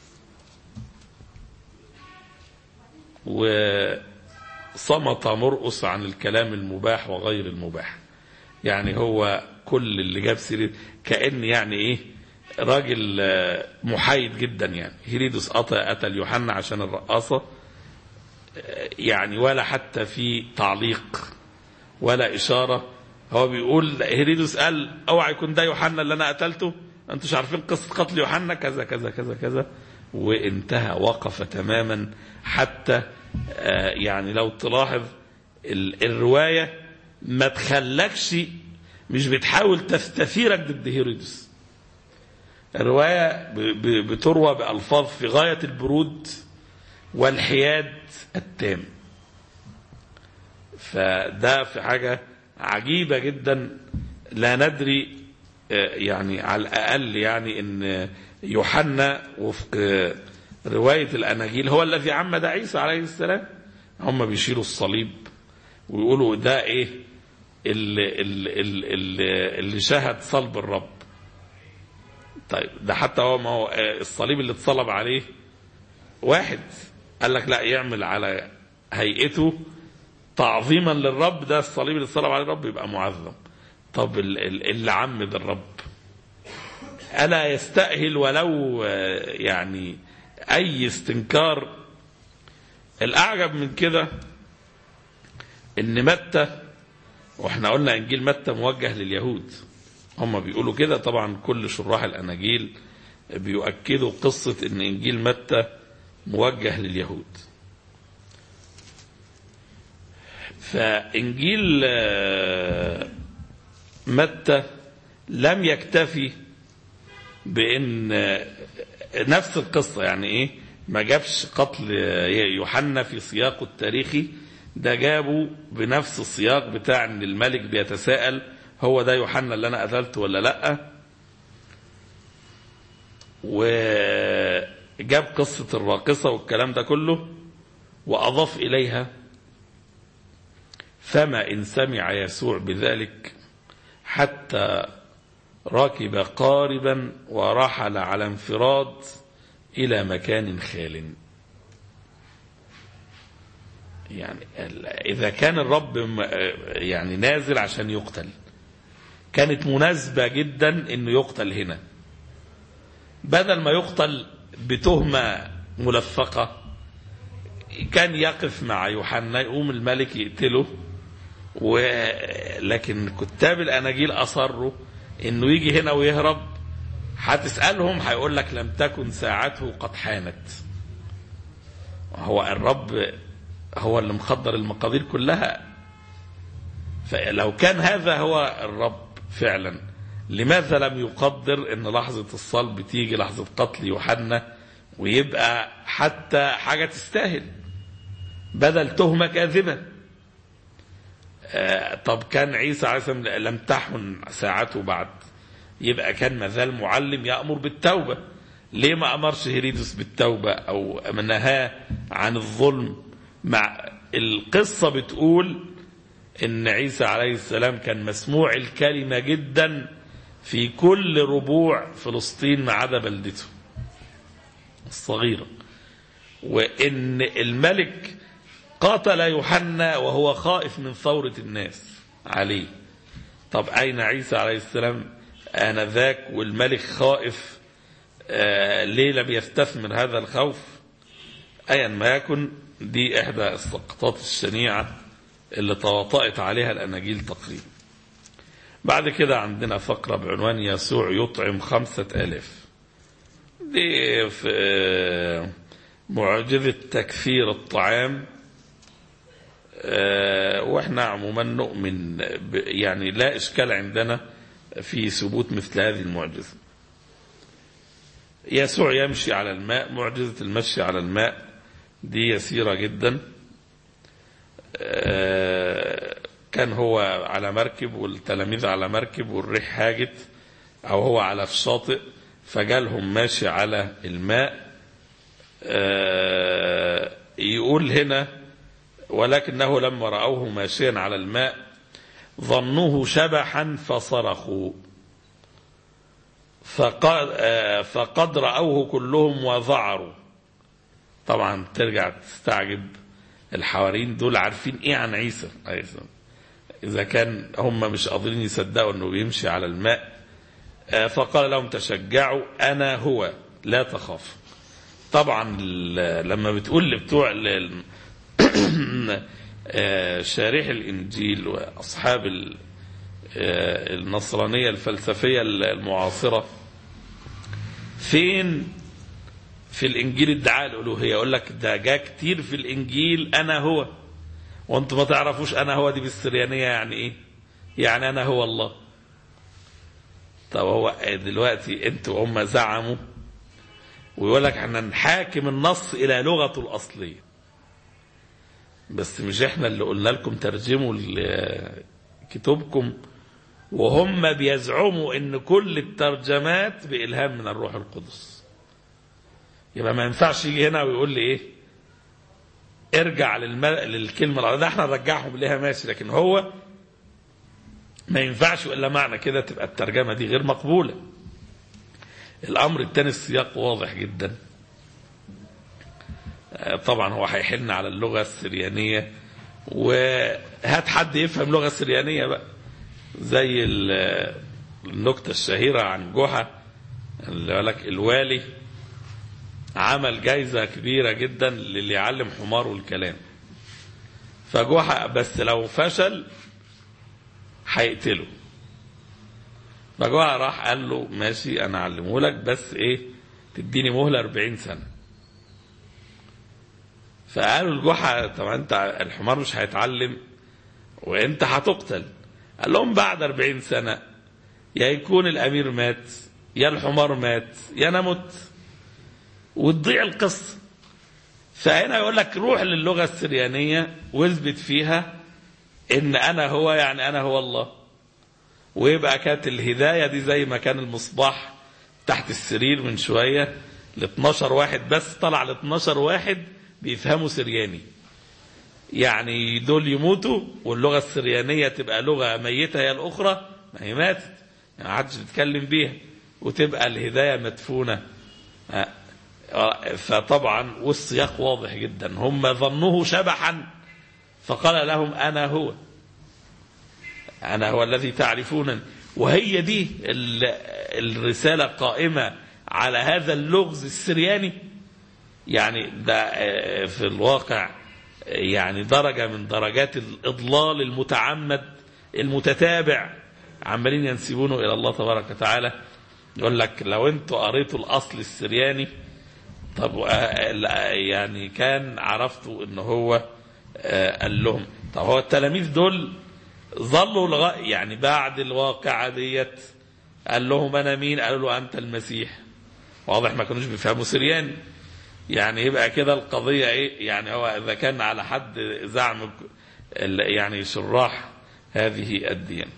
وصمت مرقص عن الكلام المباح وغير المباح يعني هو كل اللي جاب سيرة كأن يعني ايه راجل محايد جدا يعني هيريدوس أتى أتى ليوحنا عشان الرقاصة يعني ولا حتى في تعليق ولا إشارة هو بيقول هيريدوس قال اوعى يكون ده يوحنا اللي انا قتلته انتوا مش عارفين قصه قتل يوحنا كذا كذا كذا كذا وانتهى وقف تماما حتى يعني لو تلاحظ الروايه ما تخلكش مش بتحاول تستثيرك ضد هيرودس الروايه بتروى بالفاظ في غايه البرود والحياد التام فده في حاجه عجيبة جدا لا ندري يعني على الأقل يعني أن يوحنا وفق رواية الأناجيل هو الذي عمد عيسى عليه السلام هم بيشيلوا الصليب ويقولوا ده إيه اللي, اللي, اللي, اللي شهد صلب الرب طيب ده حتى هو ما هو الصليب اللي اتصلب عليه واحد قال لك لا يعمل على هيئته تعظيما للرب ده الصليب اللي اتصلب عليه الرب يبقى معظم طب اللي عمد الرب ألا يستأهل ولو يعني أي استنكار الأعجب من كده إن متى واحنا قلنا إنجيل متى موجه لليهود هم بيقولوا كده طبعا كل شراح الأناجيل بيؤكدوا قصة إن إنجيل متى موجه لليهود فإنجيل متى لم يكتفي بأن نفس القصة يعني إيه ما جابش قتل يوحنا في سياقه التاريخي ده جابه بنفس السياق بتاع ان الملك بيتساءل هو ده يوحنا اللي انا قتلته ولا لا وجاب قصة الراقصة والكلام ده كله وأضاف إليها فما إن سمع يسوع بذلك حتى ركب قاربا ورحل على انفراد إلى مكان خال يعني ال- إذا كان الرب م- يعني نازل عشان يقتل كانت مناسبة جدا إنه يقتل هنا بدل ما يقتل بتهمة ملفقة كان يقف مع يوحنا يقوم الملك يقتله ولكن كتاب الأناجيل أصروا إنه يجي هنا ويهرب هتسألهم هيقول لك لم تكن ساعته قد حانت هو الرب هو اللي مقدر المقادير كلها فلو كان هذا هو الرب فعلا لماذا لم يقدر ان لحظة الصلب تيجي لحظة قتل يوحنا ويبقى حتى حاجة تستاهل بدل تهمة كاذبة آه، طب كان عيسى عليه السلام لم تحن ساعته بعد يبقى كان مازال معلم يأمر بالتوبة ليه ما أمرش هيريدس بالتوبة أو نهاه عن الظلم مع القصة بتقول إن عيسى عليه السلام كان مسموع الكلمة جدا في كل ربوع فلسطين ما عدا بلدته الصغيرة وإن الملك قاتل يوحنا وهو خائف من ثورة الناس عليه طب أين عيسى عليه السلام آنذاك والملك خائف آه ليه لم يستثمر هذا الخوف أيا ما يكن دي إحدى السقطات الشنيعة اللي تواطأت عليها الأناجيل تقريبا بعد كده عندنا فقرة بعنوان يسوع يطعم خمسة آلاف دي في آه، معجزة تكثير الطعام آه، واحنا عموما نؤمن ب- يعني لا اشكال عندنا في ثبوت مثل هذه المعجزه. يسوع يمشي على الماء معجزه المشي على الماء دي يسيره جدا. آه، كان هو على مركب والتلاميذ على مركب والريح هاجت او هو على الشاطئ فجالهم ماشي على الماء آه، يقول هنا ولكنه لما رأوه ماشيا على الماء ظنوه شبحا فصرخوا فقد, آه، فقد رأوه كلهم وذعروا طبعا ترجع تستعجب الحواريين دول عارفين ايه عن عيسى عليه السلام. اذا كان هم مش قادرين يصدقوا انه بيمشي على الماء آه، فقال لهم تشجعوا انا هو لا تخافوا طبعا ال- لما بتقول لبتوع ال- آه، شارح الإنجيل وأصحاب ال- آه، النصرانية الفلسفية المعاصرة فين في الإنجيل ادعاء الألوهية يقول لك ده جاء كتير في الإنجيل أنا هو وانتم ما تعرفوش أنا هو دي بالسريانية يعني إيه يعني أنا هو الله طب هو دلوقتي انتوا هم زعموا ويقول لك احنا نحاكم النص الى لغته الاصليه بس مش احنا اللي قلنا لكم ترجموا ال- كتبكم وهم بيزعموا ان كل الترجمات بالهام من الروح القدس يبقى ما ينفعش يجي هنا ويقول لي ايه ارجع للم... للكلمه العربية. ده احنا نرجعهم ليها ماشي لكن هو ما ينفعش الا معنى كده تبقى الترجمه دي غير مقبوله الامر الثاني السياق واضح جدا آه، طبعا هو هيحن على اللغه السريانيه وهات حد يفهم لغه سريانيه بقى زي ال- النكته الشهيره عن جحا اللي قال لك الوالي عمل جايزه كبيره جدا للي يعلم حماره الكلام فجحا بس لو فشل هيقتله فجوع راح قال له ماشي انا اعلمه لك بس ايه تديني مهله 40 سنه فقالوا الجحا طب انت الحمار مش هيتعلم وانت هتقتل قال لهم بعد 40 سنه يا يكون الامير مات يا الحمار مات يا انا مت وتضيع القصه فهنا يقول لك روح للغه السريانيه واثبت فيها ان انا هو يعني انا هو الله ويبقى كانت الهدايه دي زي ما كان المصباح تحت السرير من شويه ل 12 واحد بس طلع ل 12 واحد بيفهموا سرياني يعني دول يموتوا واللغه السريانيه تبقى لغه ميته هي الاخرى ما هي ماتت يعني ما حدش بيتكلم بيها وتبقى الهدايه مدفونه آه، فطبعا والسياق واضح جدا هم ظنوه شبحا فقال لهم أنا هو أنا هو الذي تعرفونني وهي دي الرسالة قائمة على هذا اللغز السرياني يعني ده في الواقع يعني درجة من درجات الإضلال المتعمد المتتابع عمالين ينسبونه إلى الله تبارك وتعالى يقول لك لو انتوا قريتوا الأصل السرياني طب يعني كان عرفتوا ان هو قال لهم طب هو التلاميذ دول ظلوا لغاية يعني بعد الواقعة ديت قال لهم انا مين قالوا له انت المسيح واضح ما كانوش بيفهموا سرياني يعني يبقى كده القضية ايه يعني هو اذا كان على حد زعم يعني شراح هذه الديانة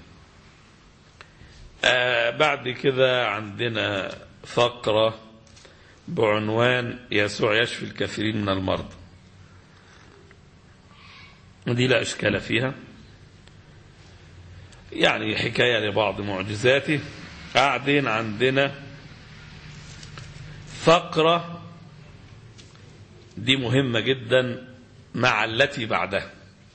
آه بعد كده عندنا فقرة بعنوان يسوع يشفي الكثيرين من المرضى ودي لا إشكال فيها يعني حكاية لبعض معجزاته قاعدين عندنا فقرة دي مهمة جدا مع التي بعدها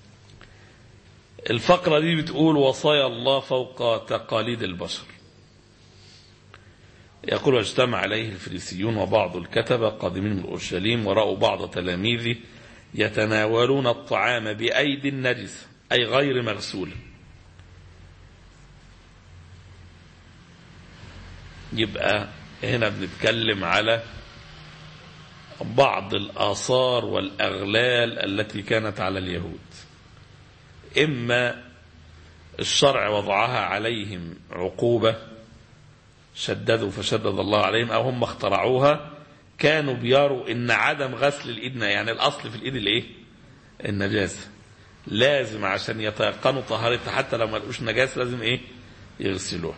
الفقرة دي بتقول وصايا الله فوق تقاليد البشر يقول واجتمع عليه الفريسيون وبعض الكتبة قادمين من أورشليم ورأوا بعض تلاميذه يتناولون الطعام بأيدي النجس أي غير مغسولة يبقى هنا بنتكلم على بعض الآثار والأغلال التي كانت على اليهود إما الشرع وضعها عليهم عقوبة شددوا فشدد الله عليهم أو هم اخترعوها كانوا بيروا إن عدم غسل الإيد يعني الأصل في الإيد الإيه؟ النجاسة لازم عشان يتيقنوا طهارتها حتى لو ما لقوش نجاسة لازم إيه؟ يغسلوها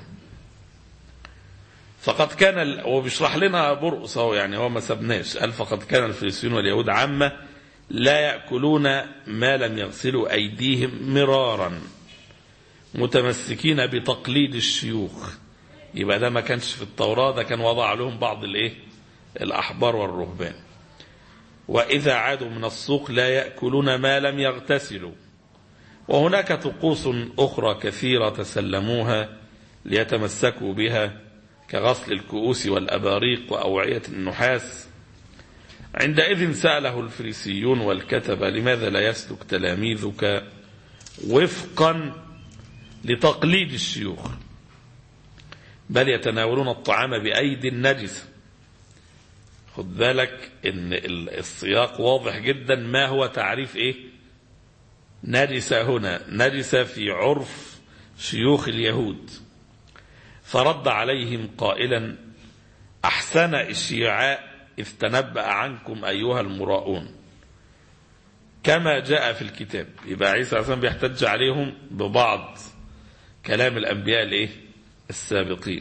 فقد كان ال... وبيشرح لنا برقص اهو يعني هو ما سبناش قال فقد كان الفلسطينيون واليهود عامة لا يأكلون ما لم يغسلوا أيديهم مرارا متمسكين بتقليد الشيوخ يبقى ده ما كانش في التوراة ده كان وضع لهم بعض الايه الأحبار والرهبان وإذا عادوا من السوق لا يأكلون ما لم يغتسلوا وهناك طقوس أخرى كثيرة تسلموها ليتمسكوا بها كغسل الكؤوس والأباريق وأوعية النحاس عندئذ سأله الفريسيون والكتبة لماذا لا يسلك تلاميذك وفقا لتقليد الشيوخ بل يتناولون الطعام بأيدي النجسة خد بالك ان السياق واضح جدا ما هو تعريف ايه نجسة هنا نجسة في عرف شيوخ اليهود فرد عليهم قائلا أحسن الشيعاء إذ تنبأ عنكم أيها المراؤون كما جاء في الكتاب يبقى عيسى عليه بيحتج عليهم ببعض كلام الأنبياء الإيه؟ السابقين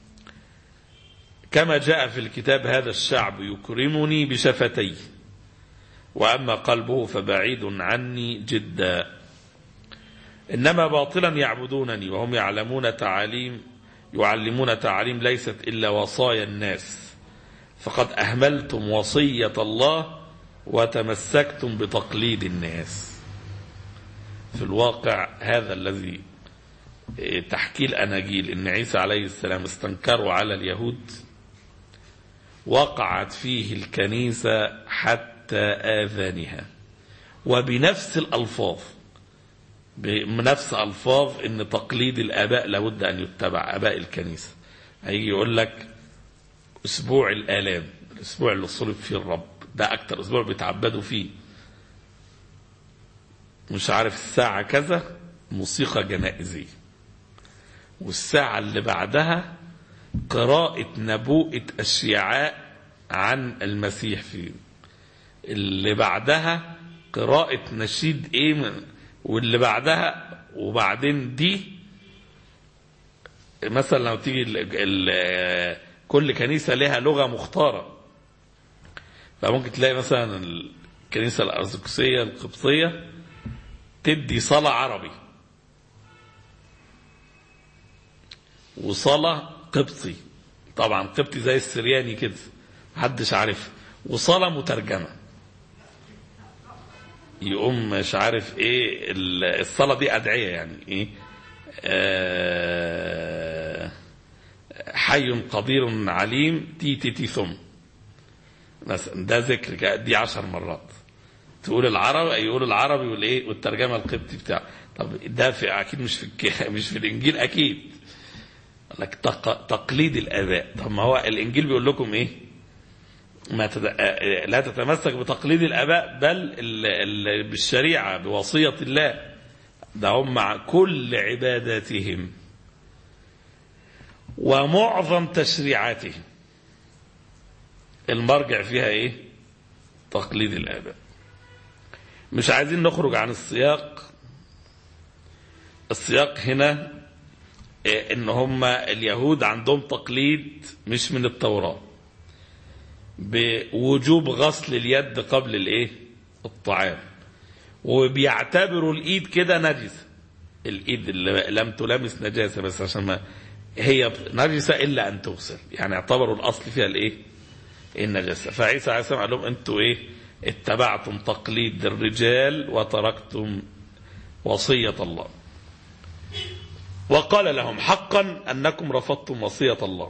كما جاء في الكتاب هذا الشعب يكرمني بشفتيه وأما قلبه فبعيد عني جدا إنما باطلا يعبدونني وهم يعلمون تعاليم يعلمون تعاليم ليست إلا وصايا الناس فقد أهملتم وصية الله وتمسكتم بتقليد الناس في الواقع هذا الذي تحكي الأناجيل إن عيسى عليه السلام استنكروا على اليهود وقعت فيه الكنيسة حتى آذانها وبنفس الألفاظ بنفس ألفاظ إن تقليد الآباء لابد أن يتبع آباء الكنيسة هيجي يقول لك أسبوع الآلام الأسبوع اللي صلب فيه الرب ده أكتر أسبوع بيتعبدوا فيه مش عارف الساعة كذا موسيقى جنائزية والساعة اللي بعدها قراءة نبوءة الشيعاء عن المسيح فيه اللي بعدها قراءة نشيد ايه من واللي بعدها وبعدين دي مثلا لو تيجي ال ال كل كنيسة لها لغة مختارة فممكن تلاقي مثلا الكنيسة الأرثوذكسية القبطية تدي صلاة عربي وصلاة قبطي طبعا قبطي زي السرياني كده محدش عارفها وصلاة مترجمة يقوم مش عارف ايه ال- الصلاة دي أدعية يعني ايه آه، حي قدير عليم تي تي تي ثم مثلا ده ذكر دي عشر مرات تقول العربي يقول العربي والايه والترجمه القبطي بتاعه طب ده في اكيد مش في الك- مش في الانجيل اكيد قال لك تق... تقليد الاباء طب ما هو الانجيل بيقول لكم ايه ما تد... آه، لا تتمسك بتقليد الاباء بل ال... ال... بالشريعه بوصيه الله ده هم مع كل عباداتهم ومعظم تشريعاتهم المرجع فيها ايه تقليد الاباء مش عايزين نخرج عن السياق السياق هنا إيه، ان هم اليهود عندهم تقليد مش من التوراة بوجوب غسل اليد قبل الايه الطعام وبيعتبروا الايد كده نجسة الايد اللي لم تلامس نجاسة بس عشان ما هي نجسة الا ان تغسل يعني اعتبروا الاصل فيها الايه النجاسة فعيسى عليه السلام قال لهم انتوا ايه اتبعتم تقليد الرجال وتركتم وصية الله وقال لهم حقا أنكم رفضتم وصية الله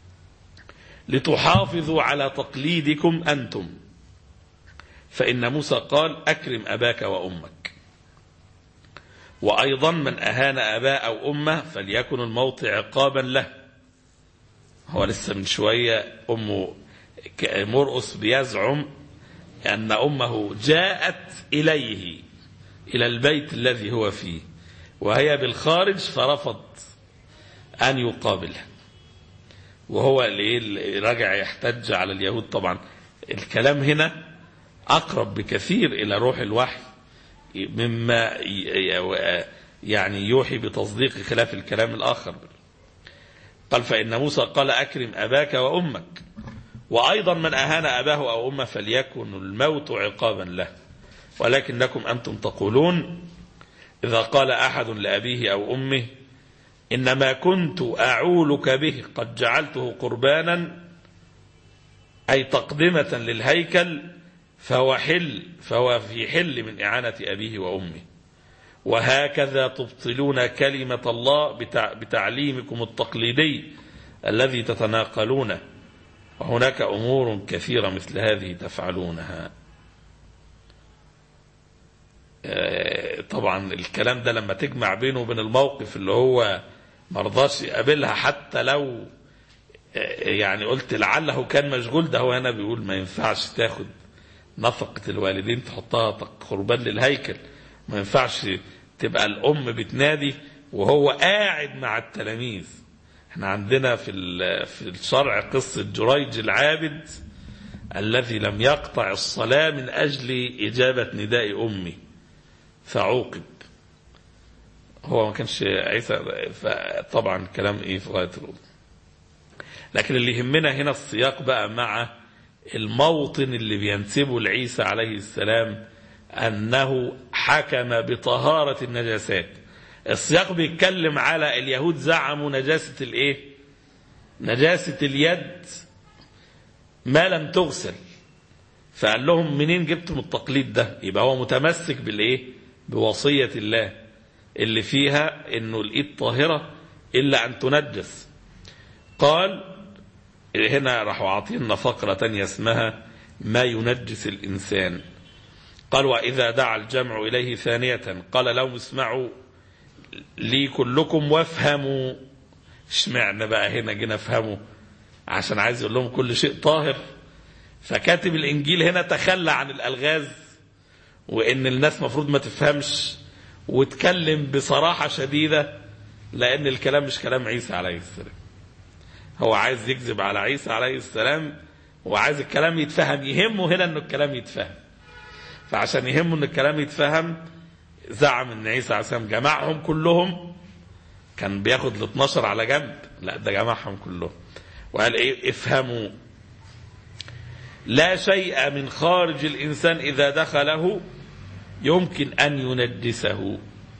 لتحافظوا على تقليدكم أنتم فإن موسى قال أكرم أباك وأمك وأيضا من أهان أباء أو أمه فليكن الموت عقابا له هو لسه من شوية أمه ك- مرقس بيزعم أن أمه جاءت إليه إلى البيت الذي هو فيه وهي بالخارج فرفض أن يقابلها وهو اللي اللي رجع يحتج على اليهود طبعا الكلام هنا أقرب بكثير إلى روح الوحي مما ي- ي- يعني يوحي بتصديق خلاف الكلام الآخر قال فإن موسى قال أكرم أباك وأمك وأيضا من أهان أباه أو أمه فليكن الموت عقابا له ولكنكم أنتم تقولون إذا قال أحد لأبيه أو أمه إنما كنت أعولك به قد جعلته قربانا أي تقدمة للهيكل فهو حل فهو في حل من إعانة أبيه وأمه وهكذا تبطلون كلمة الله بتع- بتعليمكم التقليدي الذي تتناقلونه وهناك أمور كثيرة مثل هذه تفعلونها آه، طبعا الكلام ده لما تجمع بينه وبين الموقف اللي هو مرضاش يقابلها حتى لو آه، يعني قلت لعله كان مشغول ده هو هنا بيقول ما ينفعش تاخد نفقة الوالدين تحطها قربان للهيكل ما ينفعش تبقى الأم بتنادي وهو قاعد مع التلاميذ احنا عندنا في ال- في الشرع قصة جريج العابد الذي لم يقطع الصلاة من أجل إجابة نداء أمي فعوقب هو ما كانش عيسى فطبعا كلام ايه في غايه الأمر لكن اللي يهمنا هنا السياق بقى مع الموطن اللي بينسبه لعيسى عليه السلام انه حكم بطهاره النجاسات السياق بيتكلم على اليهود زعموا نجاسه الايه نجاسه اليد ما لم تغسل فقال لهم منين جبتم التقليد ده يبقى هو متمسك بالايه بوصيه الله اللي فيها انه الايد طاهره الا ان تنجس قال هنا راحوا عاطينا فقره تانية اسمها ما ينجس الانسان قال واذا دعا الجمع اليه ثانيه قال لهم اسمعوا لي كلكم وافهموا اشمعنى بقى هنا جينا افهموا عشان عايز يقول لهم كل شيء طاهر فكاتب الانجيل هنا تخلى عن الالغاز وان الناس مفروض ما تفهمش واتكلم بصراحه شديده لان الكلام مش كلام عيسى عليه السلام هو عايز يكذب على عيسى عليه السلام وعايز الكلام يتفهم يهمه هنا انه الكلام يتفهم فعشان يهمه ان الكلام يتفهم زعم ان عيسى عليه السلام جمعهم كلهم كان بياخد ال 12 على جنب لا ده جمعهم كلهم وقال ايه افهموا لا شيء من خارج الانسان اذا دخله يمكن ان ينجسه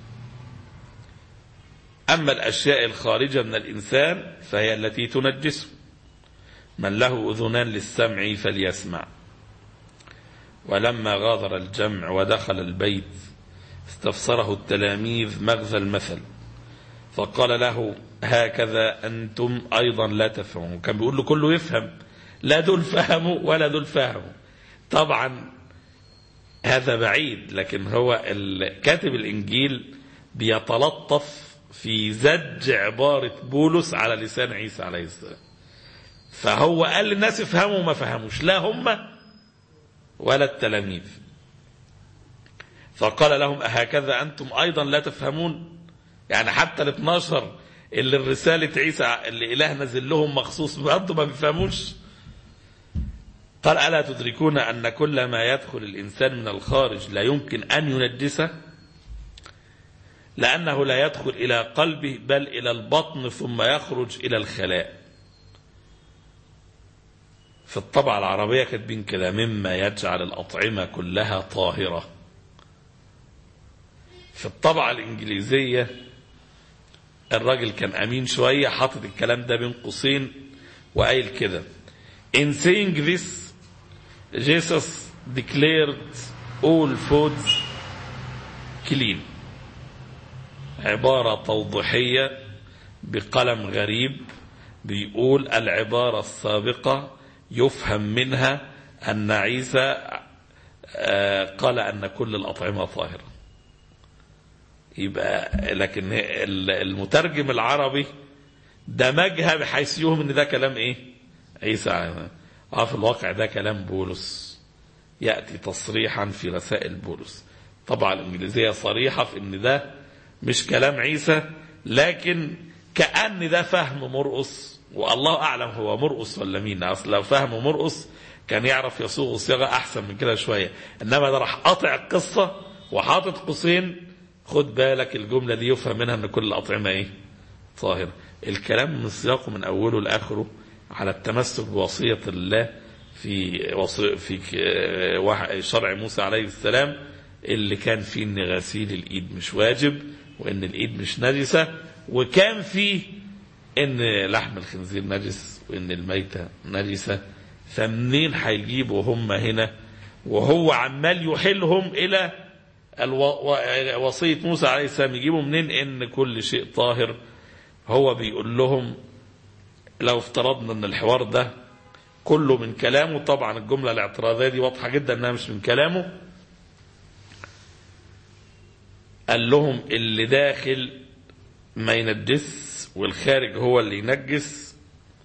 اما الاشياء الخارجه من الانسان فهي التي تنجسه من له اذنان للسمع فليسمع ولما غادر الجمع ودخل البيت استفسره التلاميذ مغزى المثل فقال له هكذا أنتم أيضا لا تفهمون كان بيقول له كله يفهم لا دول فهموا ولا دول فهموا طبعا هذا بعيد لكن هو كاتب الإنجيل بيتلطف في زج عبارة بولس على لسان عيسى عليه السلام فهو قال للناس افهموا وما فهموش لا هم ولا التلاميذ فقال لهم أهكذا أنتم أيضا لا تفهمون يعني حتى ال 12 اللي الرسالة عيسى اللي إله نزل لهم مخصوص برضه ما بيفهموش قال ألا تدركون أن كل ما يدخل الإنسان من الخارج لا يمكن أن ينجسه لأنه لا يدخل إلى قلبه بل إلى البطن ثم يخرج إلى الخلاء في الطبعة العربية كاتبين كده مما يجعل الأطعمة كلها طاهرة في الطبعة الإنجليزية الراجل كان أمين شوية حاطط الكلام ده بين قوسين وقايل كده In saying this Jesus declared all foods clean عبارة توضيحية بقلم غريب بيقول العبارة السابقة يفهم منها أن عيسى قال أن كل الأطعمة طاهرة يبقى لكن المترجم العربي دمجها بحيث يوهم ان ده كلام ايه عيسى اه في الواقع ده كلام بولس يأتي تصريحا في رسائل بولس طبعا الإنجليزية صريحة في ان ده مش كلام عيسى لكن كأن ده فهم مرقص والله أعلم هو مرقص ولا مين أصل لو فهم مرقص كان يعرف يصوغ صيغة أحسن من كده شوية إنما ده راح قاطع القصة وحاطط قوسين خد بالك الجملة دي يفهم منها أن كل الأطعمة إيه طاهرة الكلام من سياقه من أوله لآخره على التمسك بوصية الله في وصي في شرع موسى عليه السلام اللي كان فيه ان غسيل الايد مش واجب وان الايد مش نجسه وكان فيه ان لحم الخنزير نجس وان الميته نجسه فمنين هيجيبوا هم هنا وهو عمال يحيلهم الى الو... وصيه موسى عليه السلام يجيبوا منين ان كل شيء طاهر هو بيقول لهم لو افترضنا ان الحوار ده كله من كلامه طبعا الجمله الاعتراضيه دي واضحه جدا انها مش من كلامه قال لهم اللي داخل ما ينجس والخارج هو اللي ينجس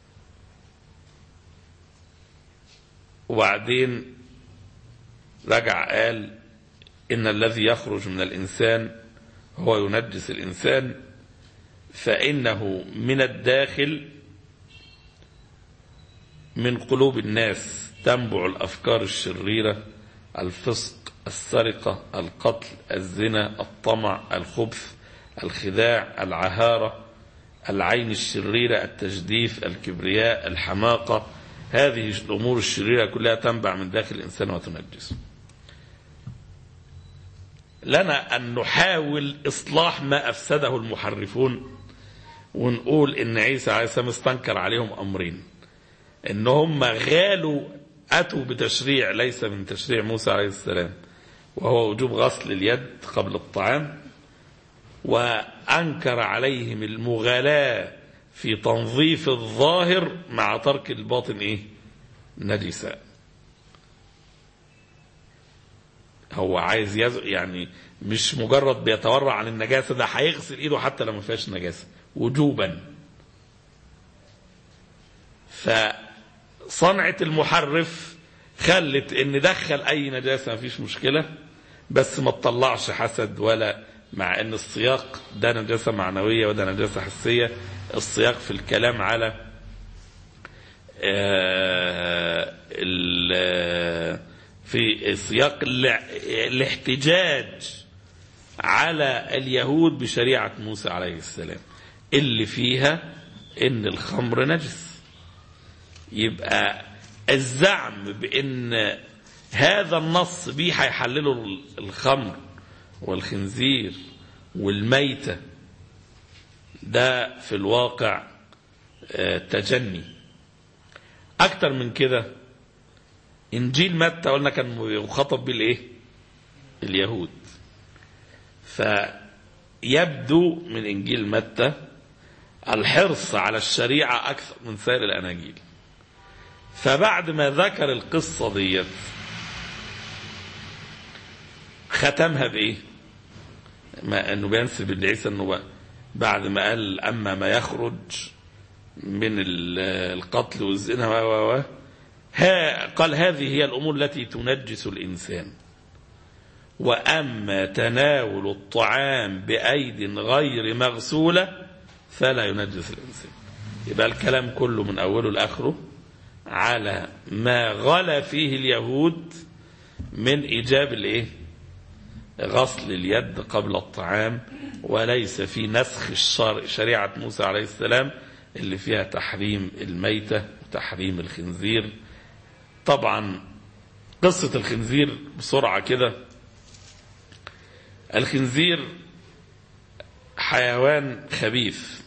وبعدين رجع قال إن الذي يخرج من الإنسان هو ينجس الإنسان فإنه من الداخل من قلوب الناس تنبع الأفكار الشريرة الفسق السرقة القتل الزنا الطمع الخبث الخداع العهارة العين الشريرة التجديف الكبرياء الحماقة هذه الأمور الشريرة كلها تنبع من داخل الإنسان وتنجسه لنا أن نحاول إصلاح ما أفسده المحرفون ونقول إن عيسى عليه السلام استنكر عليهم أمرين إن هم غالوا أتوا بتشريع ليس من تشريع موسى عليه السلام وهو وجوب غسل اليد قبل الطعام وأنكر عليهم المغالاة في تنظيف الظاهر مع ترك الباطن إيه نجسا هو عايز يز... يعني مش مجرد بيتورع عن النجاسة ده هيغسل ايده حتى لو ما فيهاش نجاسة وجوبا فصنعة المحرف خلت ان دخل اي نجاسة ما فيش مشكلة بس ما تطلعش حسد ولا مع ان السياق ده نجاسة معنوية وده نجاسة حسية السياق في الكلام على في سياق الاحتجاج على اليهود بشريعة موسى عليه السلام اللي فيها ان الخمر نجس يبقى الزعم بان هذا النص بيه هيحللوا الخمر والخنزير والميتة ده في الواقع تجني أكتر من كده إنجيل متى قلنا كان يخاطب بالإيه اليهود فيبدو من إنجيل متى الحرص على الشريعة أكثر من سائر الأناجيل فبعد ما ذكر القصة ديت ختمها بإيه ما أنه بينسب لعيسى أنه بعد ما قال أما ما يخرج من القتل والزنا و و ها قال هذه هي الأمور التي تنجس الإنسان وأما تناول الطعام بأيد غير مغسولة فلا ينجس الإنسان يبقى الكلام كله من أوله لآخره على ما غلا فيه اليهود من إيجاب الإيه غسل اليد قبل الطعام وليس في نسخ الشرع شريعة موسى عليه السلام اللي فيها تحريم الميتة وتحريم الخنزير طبعا قصة الخنزير بسرعة كده الخنزير حيوان خبيث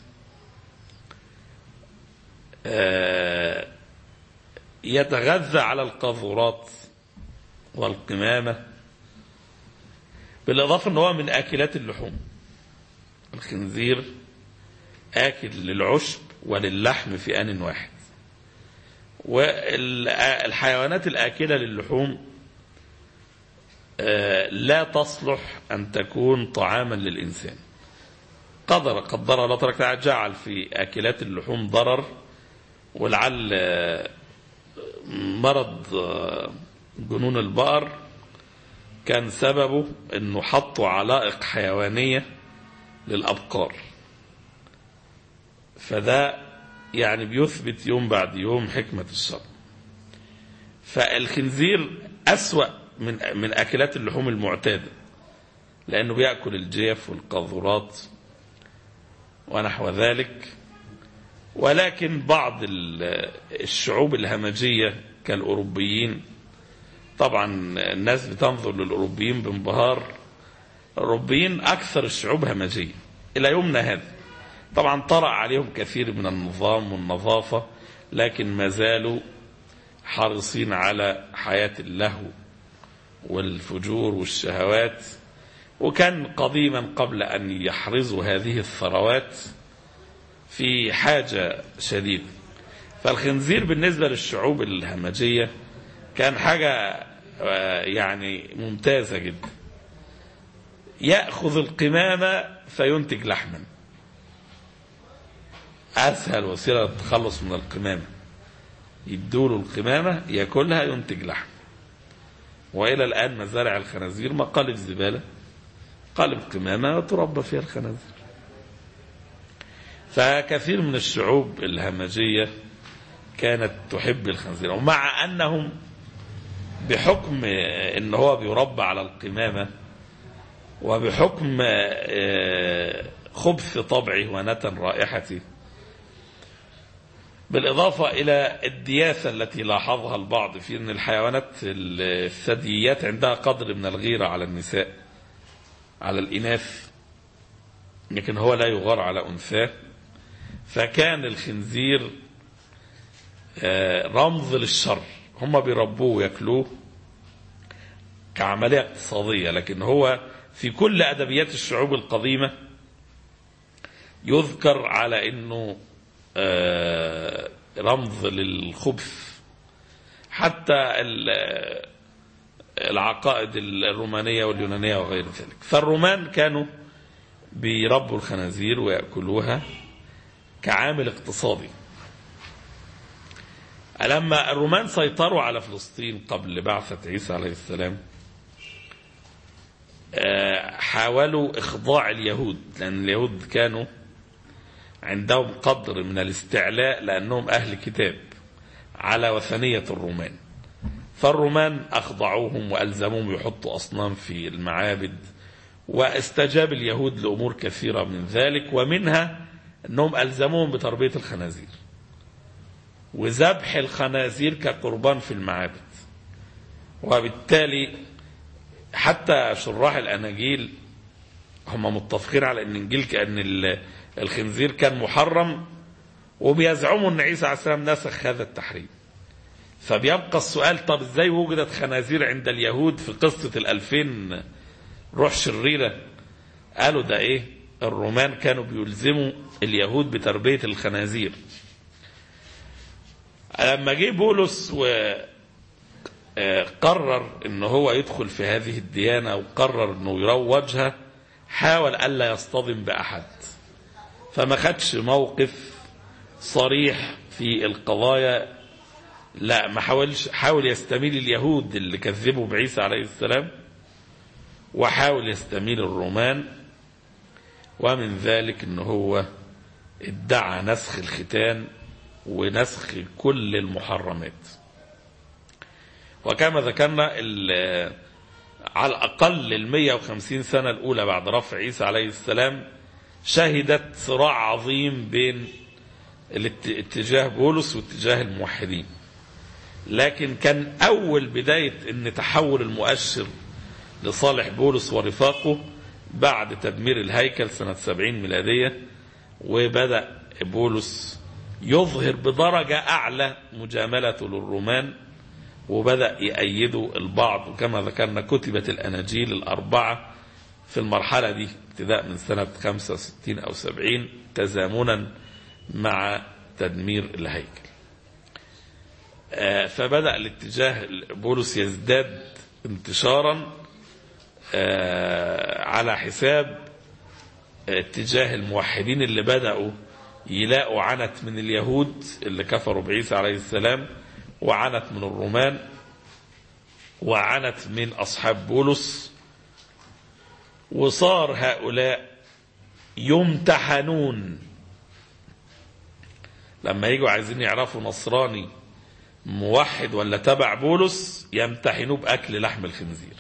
يتغذى على القاذورات والقمامة بالإضافة أن هو من آكلات اللحوم الخنزير آكل للعشب وللحم في آن واحد والحيوانات الآكلة للحوم لا تصلح أن تكون طعاما للإنسان قدر قدر الله تبارك وتعالى جعل في آكلات اللحوم ضرر ولعل مرض جنون البقر كان سببه انه حطوا علائق حيوانية للأبقار فده يعني بيثبت يوم بعد يوم حكمة الشر فالخنزير أسوأ من من أكلات اللحوم المعتادة لأنه بيأكل الجيف والقاذورات ونحو ذلك ولكن بعض الشعوب الهمجية كالأوروبيين طبعا الناس بتنظر للأوروبيين بانبهار الأوروبيين أكثر الشعوب همجية إلى يومنا هذا طبعا طرأ عليهم كثير من النظام والنظافة لكن ما زالوا حريصين على حياة اللهو والفجور والشهوات وكان قديما قبل أن يحرزوا هذه الثروات في حاجة شديدة فالخنزير بالنسبة للشعوب الهمجية كان حاجة يعني ممتازة جدا يأخذ القمامة فينتج لحما أسهل وسيلة للتخلص من القمامة يدوله القمامة يأكلها ينتج لحم وإلى الآن مزارع الخنازير مقالب زبالة قالب قمامة وتربى فيها الخنازير فكثير من الشعوب الهمجية كانت تحب الخنزير ومع أنهم بحكم ان هو بيربى على القمامة وبحكم خبث طبعه ونتن رائحته بالإضافة إلى الدياثة التي لاحظها البعض في أن الحيوانات الثدييات عندها قدر من الغيرة على النساء على الإناث لكن هو لا يغار على أنثاه فكان الخنزير رمز للشر هم بيربوه وياكلوه كعملية اقتصادية لكن هو في كل أدبيات الشعوب القديمة يذكر على أنه رمز للخبث حتى العقائد الرومانية واليونانية وغير ذلك فالرومان كانوا بيربوا الخنازير ويأكلوها كعامل اقتصادي لما الرومان سيطروا على فلسطين قبل بعثة عيسى عليه السلام حاولوا إخضاع اليهود لأن اليهود كانوا عندهم قدر من الاستعلاء لأنهم أهل كتاب على وثنية الرومان فالرومان أخضعوهم وألزموهم يحطوا أصنام في المعابد واستجاب اليهود لأمور كثيرة من ذلك ومنها أنهم ألزموهم بتربية الخنازير وذبح الخنازير كقربان في المعابد وبالتالي حتى شراح الأناجيل هم متفقين على أن الإنجيل كأن الخنزير كان محرم وبيزعموا أن عيسى عليه السلام نسخ هذا التحريم فبيبقى السؤال طب ازاي وجدت خنازير عند اليهود في قصة الألفين روح شريرة قالوا ده ايه الرومان كانوا بيلزموا اليهود بتربية الخنازير لما جه بولس وقرر ان هو يدخل في هذه الديانة وقرر انه يروجها حاول الا يصطدم باحد فما خدش موقف صريح في القضايا لا ما حاولش حاول يستميل اليهود اللي كذبوا بعيسى عليه السلام وحاول يستميل الرومان ومن ذلك ان هو ادعى نسخ الختان ونسخ كل المحرمات وكما ذكرنا على الأقل ال 150 سنة الأولى بعد رفع عيسى عليه السلام شهدت صراع عظيم بين اتجاه بولس واتجاه الموحدين لكن كان أول بداية أن تحول المؤشر لصالح بولس ورفاقه بعد تدمير الهيكل سنة 70 ميلادية وبدأ بولس يظهر بدرجة أعلى مجاملته للرومان وبدأ يأيده البعض وكما ذكرنا كتبت الأناجيل الأربعة في المرحلة دي ابتداء من سنة 65 أو 70 تزامنا مع تدمير الهيكل فبدأ الاتجاه بولس يزداد انتشارا على حساب اتجاه الموحدين اللي بدأوا يلاقوا عنت من اليهود اللي كفروا بعيسى عليه السلام وعنت من الرومان وعنت من أصحاب بولس وصار هؤلاء يمتحنون لما يجوا عايزين يعرفوا نصراني موحد ولا تبع بولس يمتحنوه بأكل لحم الخنزير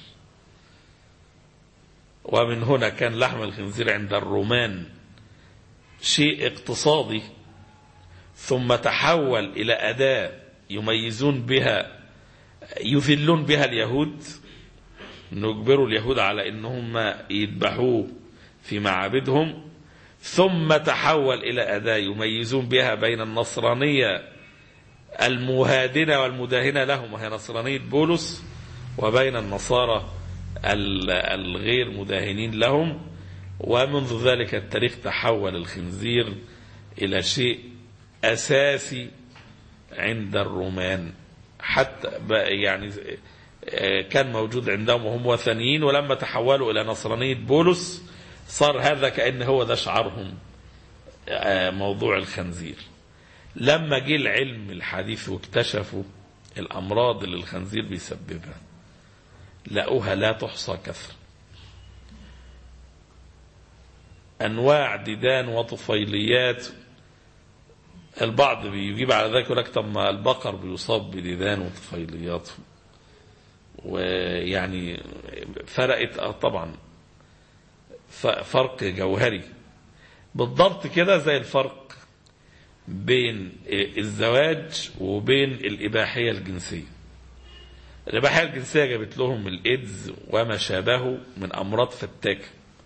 ومن هنا كان لحم الخنزير عند الرومان شيء اقتصادي ثم تحول إلى أداة يميزون بها يذلون بها اليهود نجبروا اليهود على انهم يذبحوه في معابدهم ثم تحول الى اداه يميزون بها بين النصرانيه المهادنه والمداهنه لهم وهي نصرانيه بولس وبين النصارى الغير مداهنين لهم ومنذ ذلك التاريخ تحول الخنزير الى شيء اساسي عند الرومان حتى يعني كان موجود عندهم وهم وثنيين ولما تحولوا إلى نصرانية بولس صار هذا كأن هو ده شعارهم موضوع الخنزير لما جه العلم الحديث واكتشفوا الأمراض اللي الخنزير بيسببها لقوها لا تحصى كثرة أنواع ديدان وطفيليات البعض بيجيب على ذلك يقول لك طب ما البقر بيصاب بديدان وطفيليات ويعني فرقت اه طبعا فرق جوهري بالضبط كده زي الفرق بين الزواج وبين الإباحية الجنسية الإباحية الجنسية جابت لهم الإيدز وما شابهه من أمراض فتاكة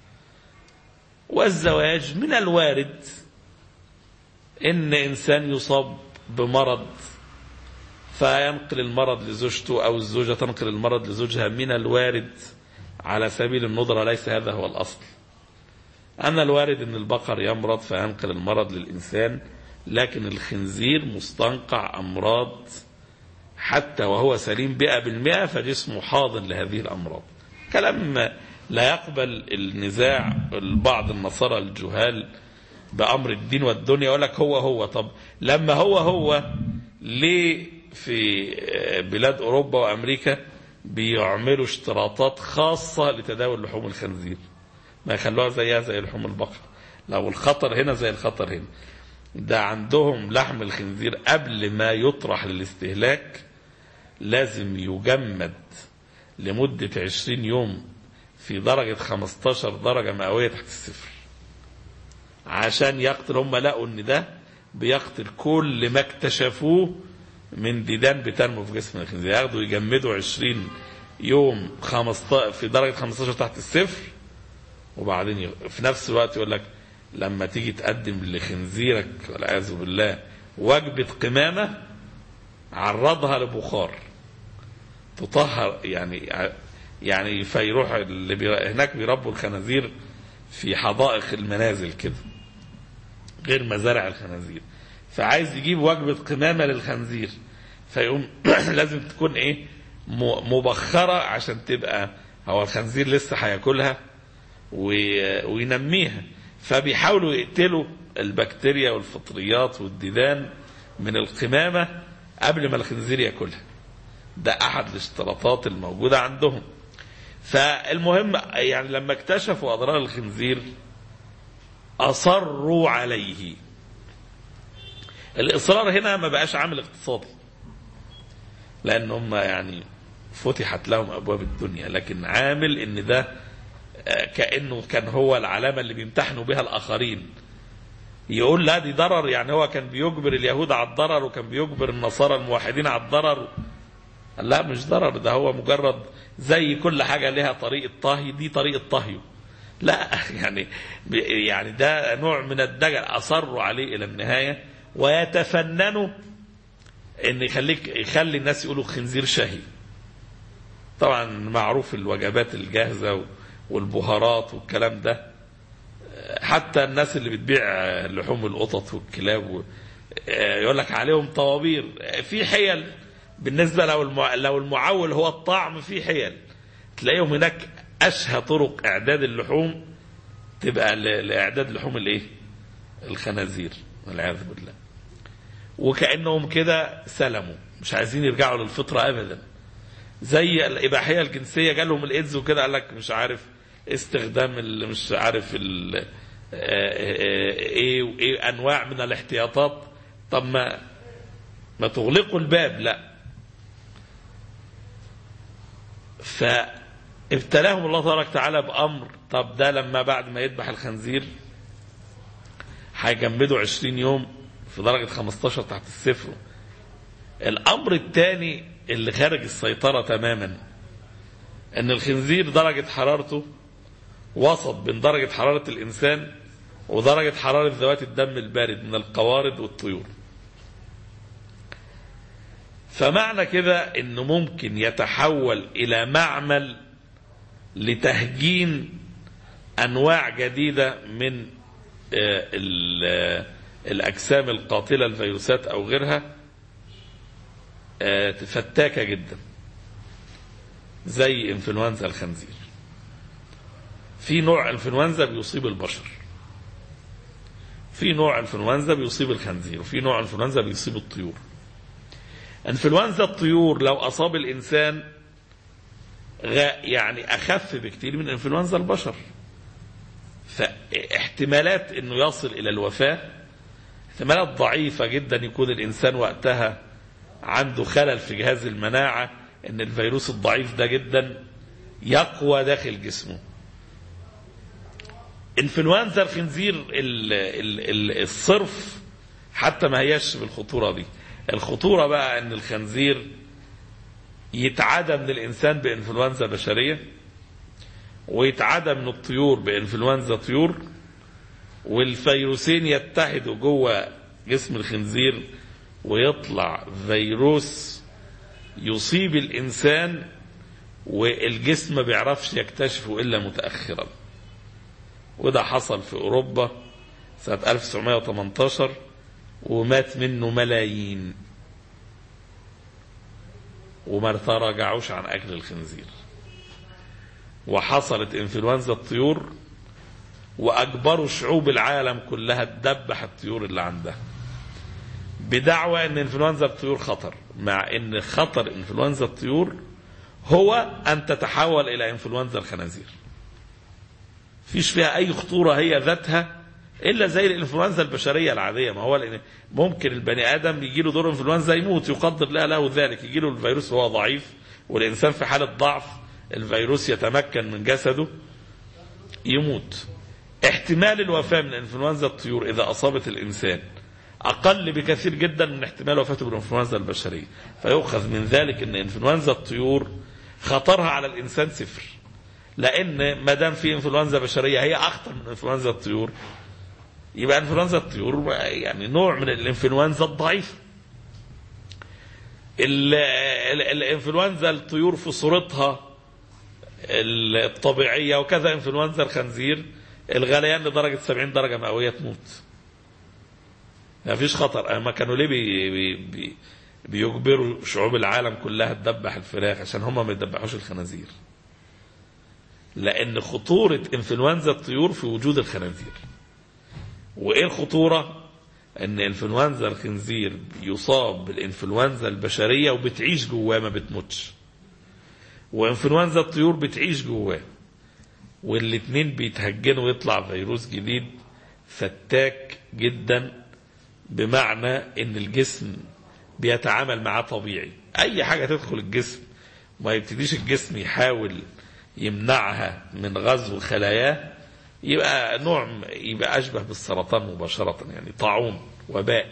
والزواج من الوارد ان انسان يصاب بمرض فينقل المرض لزوجته او الزوجه تنقل المرض لزوجها من الوارد على سبيل الندره ليس هذا هو الاصل. اما الوارد ان البقر يمرض فينقل المرض للانسان لكن الخنزير مستنقع امراض حتى وهو سليم 100% فجسمه حاضن لهذه الامراض. كلام لا يقبل النزاع بعض النصارى الجهال بأمر الدين والدنيا يقول لك هو هو طب لما هو هو ليه في بلاد أوروبا وأمريكا بيعملوا اشتراطات خاصة لتداول لحوم الخنزير ما يخلوها زيها زي لحوم البقر لو الخطر هنا زي الخطر هنا ده عندهم لحم الخنزير قبل ما يطرح للاستهلاك لازم يجمد لمدة 20 يوم في درجة 15 درجة مئوية تحت الصفر عشان يقتل هم لقوا ان ده بيقتل كل ما اكتشفوه من ديدان بتنمو في جسم الخنزير ياخدوا يجمدوا 20 يوم 15 في درجة 15 تحت الصفر وبعدين ي... في نفس الوقت يقول لك لما تيجي تقدم لخنزيرك والعياذ بالله وجبة قمامة عرضها لبخار تطهر يعني يعني فيروح اللي بي هناك بيربوا الخنازير في حدائق المنازل كده غير مزارع الخنازير فعايز يجيب وجبة قمامة للخنزير فيقوم لازم تكون ايه م- مبخرة عشان تبقى هو الخنزير لسه هياكلها وي- وينميها فبيحاولوا يقتلوا البكتيريا والفطريات والديدان من القمامة قبل ما الخنزير ياكلها ده احد الاشتراطات الموجودة عندهم فالمهم يعني لما اكتشفوا اضرار الخنزير اصروا عليه الاصرار هنا ما بقاش عامل اقتصادي لان هم يعني فتحت لهم ابواب الدنيا لكن عامل ان ده آه، كانه كان هو العلامه اللي بيمتحنوا بها الاخرين يقول لا دي ضرر يعني هو كان بيجبر اليهود على الضرر وكان بيجبر النصارى الموحدين على الضرر لا مش ضرر ده هو مجرد زي كل حاجه لها طريقه طهي دي طريقه طهيه لا يعني يعني ده نوع من الدجل اصروا عليه الى النهايه ويتفننوا ان يخليك يخلي الناس يقولوا خنزير شهي طبعا معروف الوجبات الجاهزه والبهارات والكلام ده حتى الناس اللي بتبيع لحوم القطط والكلاب و- يقول لك عليهم طوابير في حيل بالنسبه لو المع... لو المعول هو الطعم في حيل تلاقيهم هناك اشهى طرق اعداد اللحوم تبقى ل... لاعداد لحوم الايه؟ الخنازير والعياذ بالله. وكانهم كده سلموا مش عايزين يرجعوا للفطره ابدا. زي الاباحيه الجنسيه جالهم الايدز وكده قال لك مش عارف استخدام اللي مش عارف ال... آه، آه، ايه وايه انواع من الاحتياطات طب ما ما تغلقوا الباب لا فابتلاهم الله تبارك وتعالى بامر طب ده لما بعد ما يذبح الخنزير هيجمدوا 20 يوم في درجه 15 تحت الصفر الامر الثاني اللي خارج السيطره تماما ان الخنزير درجه حرارته وسط بين درجه حراره الانسان ودرجه حراره ذوات الدم البارد من القوارض والطيور فمعنى كده انه ممكن يتحول الى معمل لتهجين انواع جديده من آه، ال- آه، الاجسام القاتله الفيروسات او غيرها آه، فتاكه جدا زي انفلونزا الخنزير في نوع انفلونزا بيصيب البشر في نوع انفلونزا بيصيب الخنزير وفي نوع انفلونزا بيصيب الطيور انفلونزا الطيور لو اصاب الانسان غ- يعني اخف بكتير من انفلونزا البشر فاحتمالات انه يصل الى الوفاه احتمالات ضعيفه جدا يكون الانسان وقتها عنده خلل في جهاز المناعه ان الفيروس الضعيف ده جدا يقوى داخل جسمه انفلونزا الخنزير ال ال ال الصرف حتى ما هياش بالخطوره دي الخطوره بقى ان الخنزير يتعدى من الانسان بانفلونزا بشريه ويتعدى من الطيور بانفلونزا طيور والفيروسين يتحدوا جوه جسم الخنزير ويطلع فيروس يصيب الانسان والجسم ما بيعرفش يكتشفه الا متاخرا وده حصل في اوروبا سنه 1918 ومات منه ملايين وما تراجعوش عن اكل الخنزير وحصلت انفلونزا الطيور واجبروا شعوب العالم كلها تدبح الطيور اللي عندها بدعوى ان انفلونزا الطيور خطر مع ان خطر انفلونزا الطيور هو ان تتحول الى انفلونزا الخنازير فيش فيها اي خطوره هي ذاتها الا زي الانفلونزا البشريه العاديه ما هو لأن ممكن البني ادم يجي له دور انفلونزا يموت يقدر لا له ذلك يجي له الفيروس وهو ضعيف والانسان في حاله ضعف الفيروس يتمكن من جسده يموت احتمال الوفاه من انفلونزا الطيور اذا اصابت الانسان اقل بكثير جدا من احتمال وفاته بالانفلونزا البشريه فيؤخذ من ذلك ان انفلونزا الطيور خطرها على الانسان صفر لان ما دام في انفلونزا بشريه هي اخطر من انفلونزا الطيور يبقى انفلونزا الطيور يعني نوع من الانفلونزا الضعيفه ال- ال- الانفلونزا الطيور في صورتها الطبيعية وكذا انفلونزا الخنزير الغليان لدرجة 70 درجة مئوية تموت ما فيش خطر ما كانوا ليه بي بي بي بيجبروا شعوب العالم كلها تدبح الفراخ عشان هم ما يدبحوش الخنازير لان خطورة انفلونزا الطيور في وجود الخنازير وايه الخطورة ان انفلونزا الخنزير يصاب بالانفلونزا البشرية وبتعيش جواه ما بتموتش وانفلونزا الطيور بتعيش جواه والاتنين بيتهجنوا ويطلع فيروس جديد فتاك جدا بمعنى ان الجسم بيتعامل معاه طبيعي اي حاجة تدخل الجسم ما يبتديش الجسم يحاول يمنعها من غزو خلاياه يبقى نوع يبقى اشبه بالسرطان مباشرة يعني طاعون وباء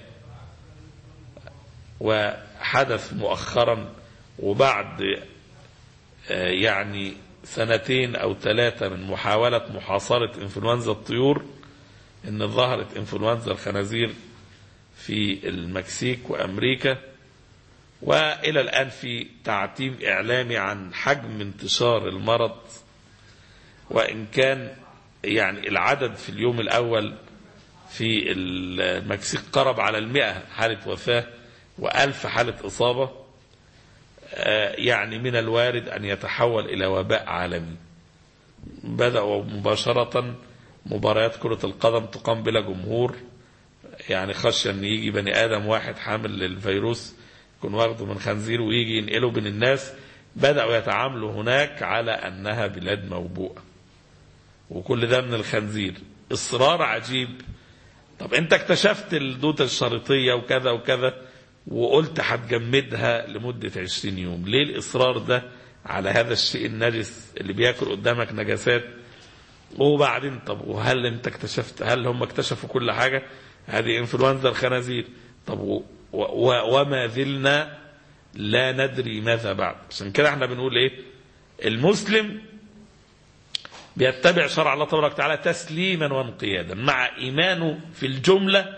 وحدث مؤخرا وبعد آه، يعني سنتين او ثلاثة من محاولة محاصرة انفلونزا الطيور ان ظهرت انفلونزا الخنازير في المكسيك وامريكا والى الان في تعتيم اعلامي عن حجم انتشار المرض وان كان يعني العدد في اليوم الاول في المكسيك قرب على المئة حالة وفاة وألف حالة إصابة آه، يعني من الوارد أن يتحول إلى وباء عالمي بدأوا مباشرة مباريات كرة القدم تقام بلا جمهور يعني خشية أن يجي بني آدم واحد حامل للفيروس يكون واخده من خنزير ويجي ينقله بين الناس بدأوا يتعاملوا هناك على أنها بلاد موبوءة وكل ده من الخنزير إصرار عجيب طب أنت اكتشفت الدودة الشريطية وكذا وكذا وقلت هتجمدها لمدة 20 يوم ليه الإصرار ده على هذا الشيء النجس اللي بياكل قدامك نجاسات وبعدين طب وهل انت اكتشفت هل هم اكتشفوا كل حاجة هذه انفلونزا الخنازير طب و و وما زلنا لا ندري ماذا بعد عشان كده احنا بنقول ايه المسلم بيتبع شرع الله تبارك وتعالى تسليما وانقيادا مع ايمانه في الجمله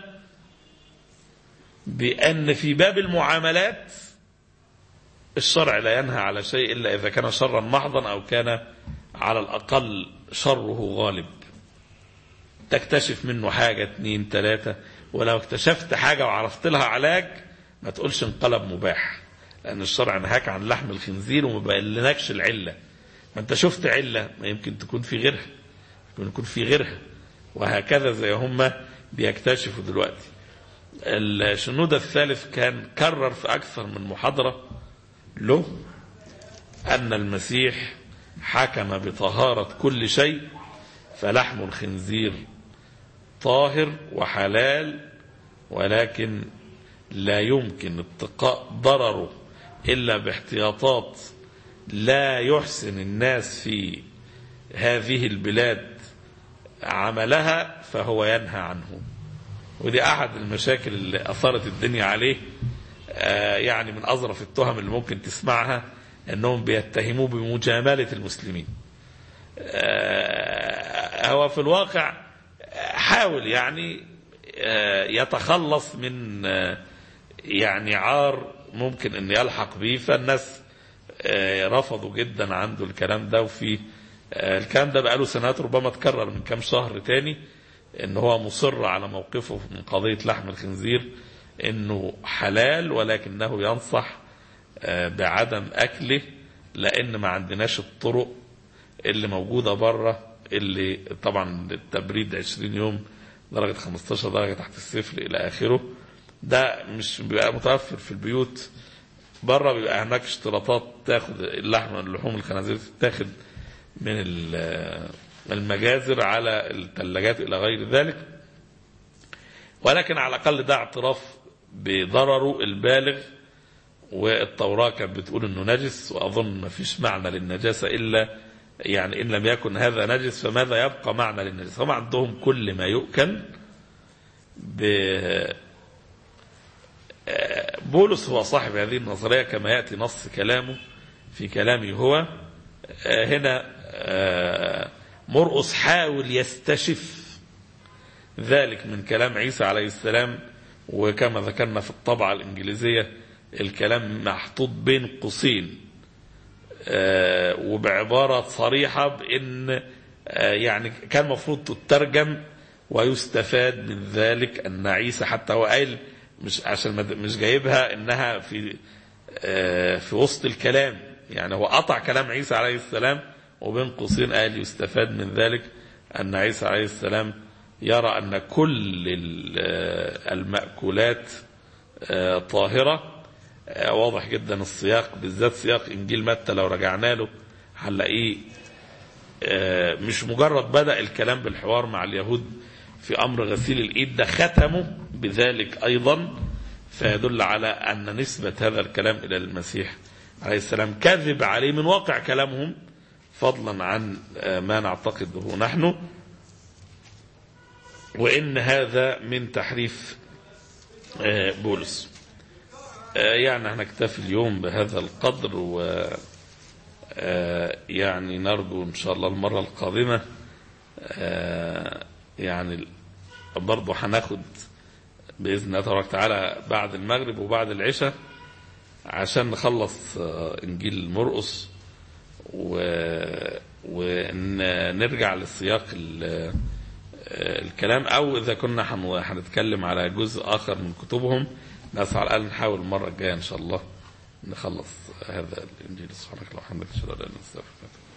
بان في باب المعاملات الشرع لا ينهى على شيء الا اذا كان شرا محضا او كان على الاقل شره غالب تكتشف منه حاجة اتنين تلاتة ولو اكتشفت حاجة وعرفت لها علاج ما تقولش انقلب مباح لأن الشرع نهاك عن لحم الخنزير وما بينلكش العلة ما انت شفت علة ما يمكن تكون في غيرها يمكن يكون في غيرها وهكذا زي هم بيكتشفوا دلوقتي الشنود الثالث كان كرر في أكثر من محاضرة له أن المسيح حكم بطهارة كل شيء فلحم الخنزير طاهر وحلال ولكن لا يمكن اتقاء ضرره إلا باحتياطات لا يحسن الناس في هذه البلاد عملها فهو ينهى عنه ودي أحد المشاكل اللي أثارت الدنيا عليه آه يعني من أظرف التهم اللي ممكن تسمعها أنهم بيتهموه بمجاملة المسلمين آه هو في الواقع حاول يعني آه يتخلص من يعني عار ممكن ان يلحق به فالناس رفضوا جدا عنده الكلام ده وفي الكلام ده بقاله سنوات ربما تكرر من كام شهر تاني ان هو مصر على موقفه من قضية لحم الخنزير انه حلال ولكنه ينصح بعدم اكله لان ما عندناش الطرق اللي موجودة بره اللي طبعا التبريد 20 يوم درجة 15 درجة تحت الصفر الى اخره ده مش بيبقى متوفر في البيوت بره بيبقى هناك اشتراطات تاخد اللحم اللحوم الخنازير تاخد من المجازر على الثلاجات الى غير ذلك ولكن على الاقل ده اعتراف بضرره البالغ والتوراة كانت بتقول انه نجس واظن ما فيش معنى للنجاسة الا يعني ان لم يكن هذا نجس فماذا يبقى معنى للنجاسة هم عندهم كل ما يؤكل ب بولس هو صاحب هذه النظرية كما يأتي نص كلامه في كلامه هو هنا مرقس حاول يستشف ذلك من كلام عيسى عليه السلام وكما ذكرنا في الطبعة الإنجليزية الكلام محطوط بين قوسين آه، وبعبارة صريحة بأن آه، يعني كان المفروض تترجم ويستفاد من ذلك أن عيسى حتى هو قايل مش عشان ما- مش جايبها انها في آه، في وسط الكلام يعني هو قطع كلام عيسى عليه السلام وبين قوسين قال يستفاد من ذلك ان عيسى عليه السلام يرى ان كل ال- آه، المأكولات آه، طاهرة آه، واضح جدا السياق بالذات سياق انجيل متى لو رجعنا له هنلاقيه آه، مش مجرد بدأ الكلام بالحوار مع اليهود في أمر غسيل الإيد ده ختمه بذلك أيضا فيدل على أن نسبة هذا الكلام إلى المسيح عليه السلام كذب عليه من واقع كلامهم فضلا عن آه، ما نعتقده نحن وإن هذا من تحريف آه، بولس آه، يعني هنكتفي اليوم بهذا القدر و آه، يعني نرجو إن شاء الله المرة القادمة آه، يعني برضه هناخد بإذن الله تبارك وتعالى بعد المغرب وبعد العشاء عشان نخلص آه، إنجيل مرقس و- ونرجع للسياق ال- آه، الكلام أو إذا كنا هن- هنتكلم على جزء آخر من كتبهم نسعى على الأقل نحاول المرة الجاية إن شاء الله نخلص هذا الإنجيل سبحانك اللهم وبحمدك أشهد أن لا إله إلا أنت أستغفرك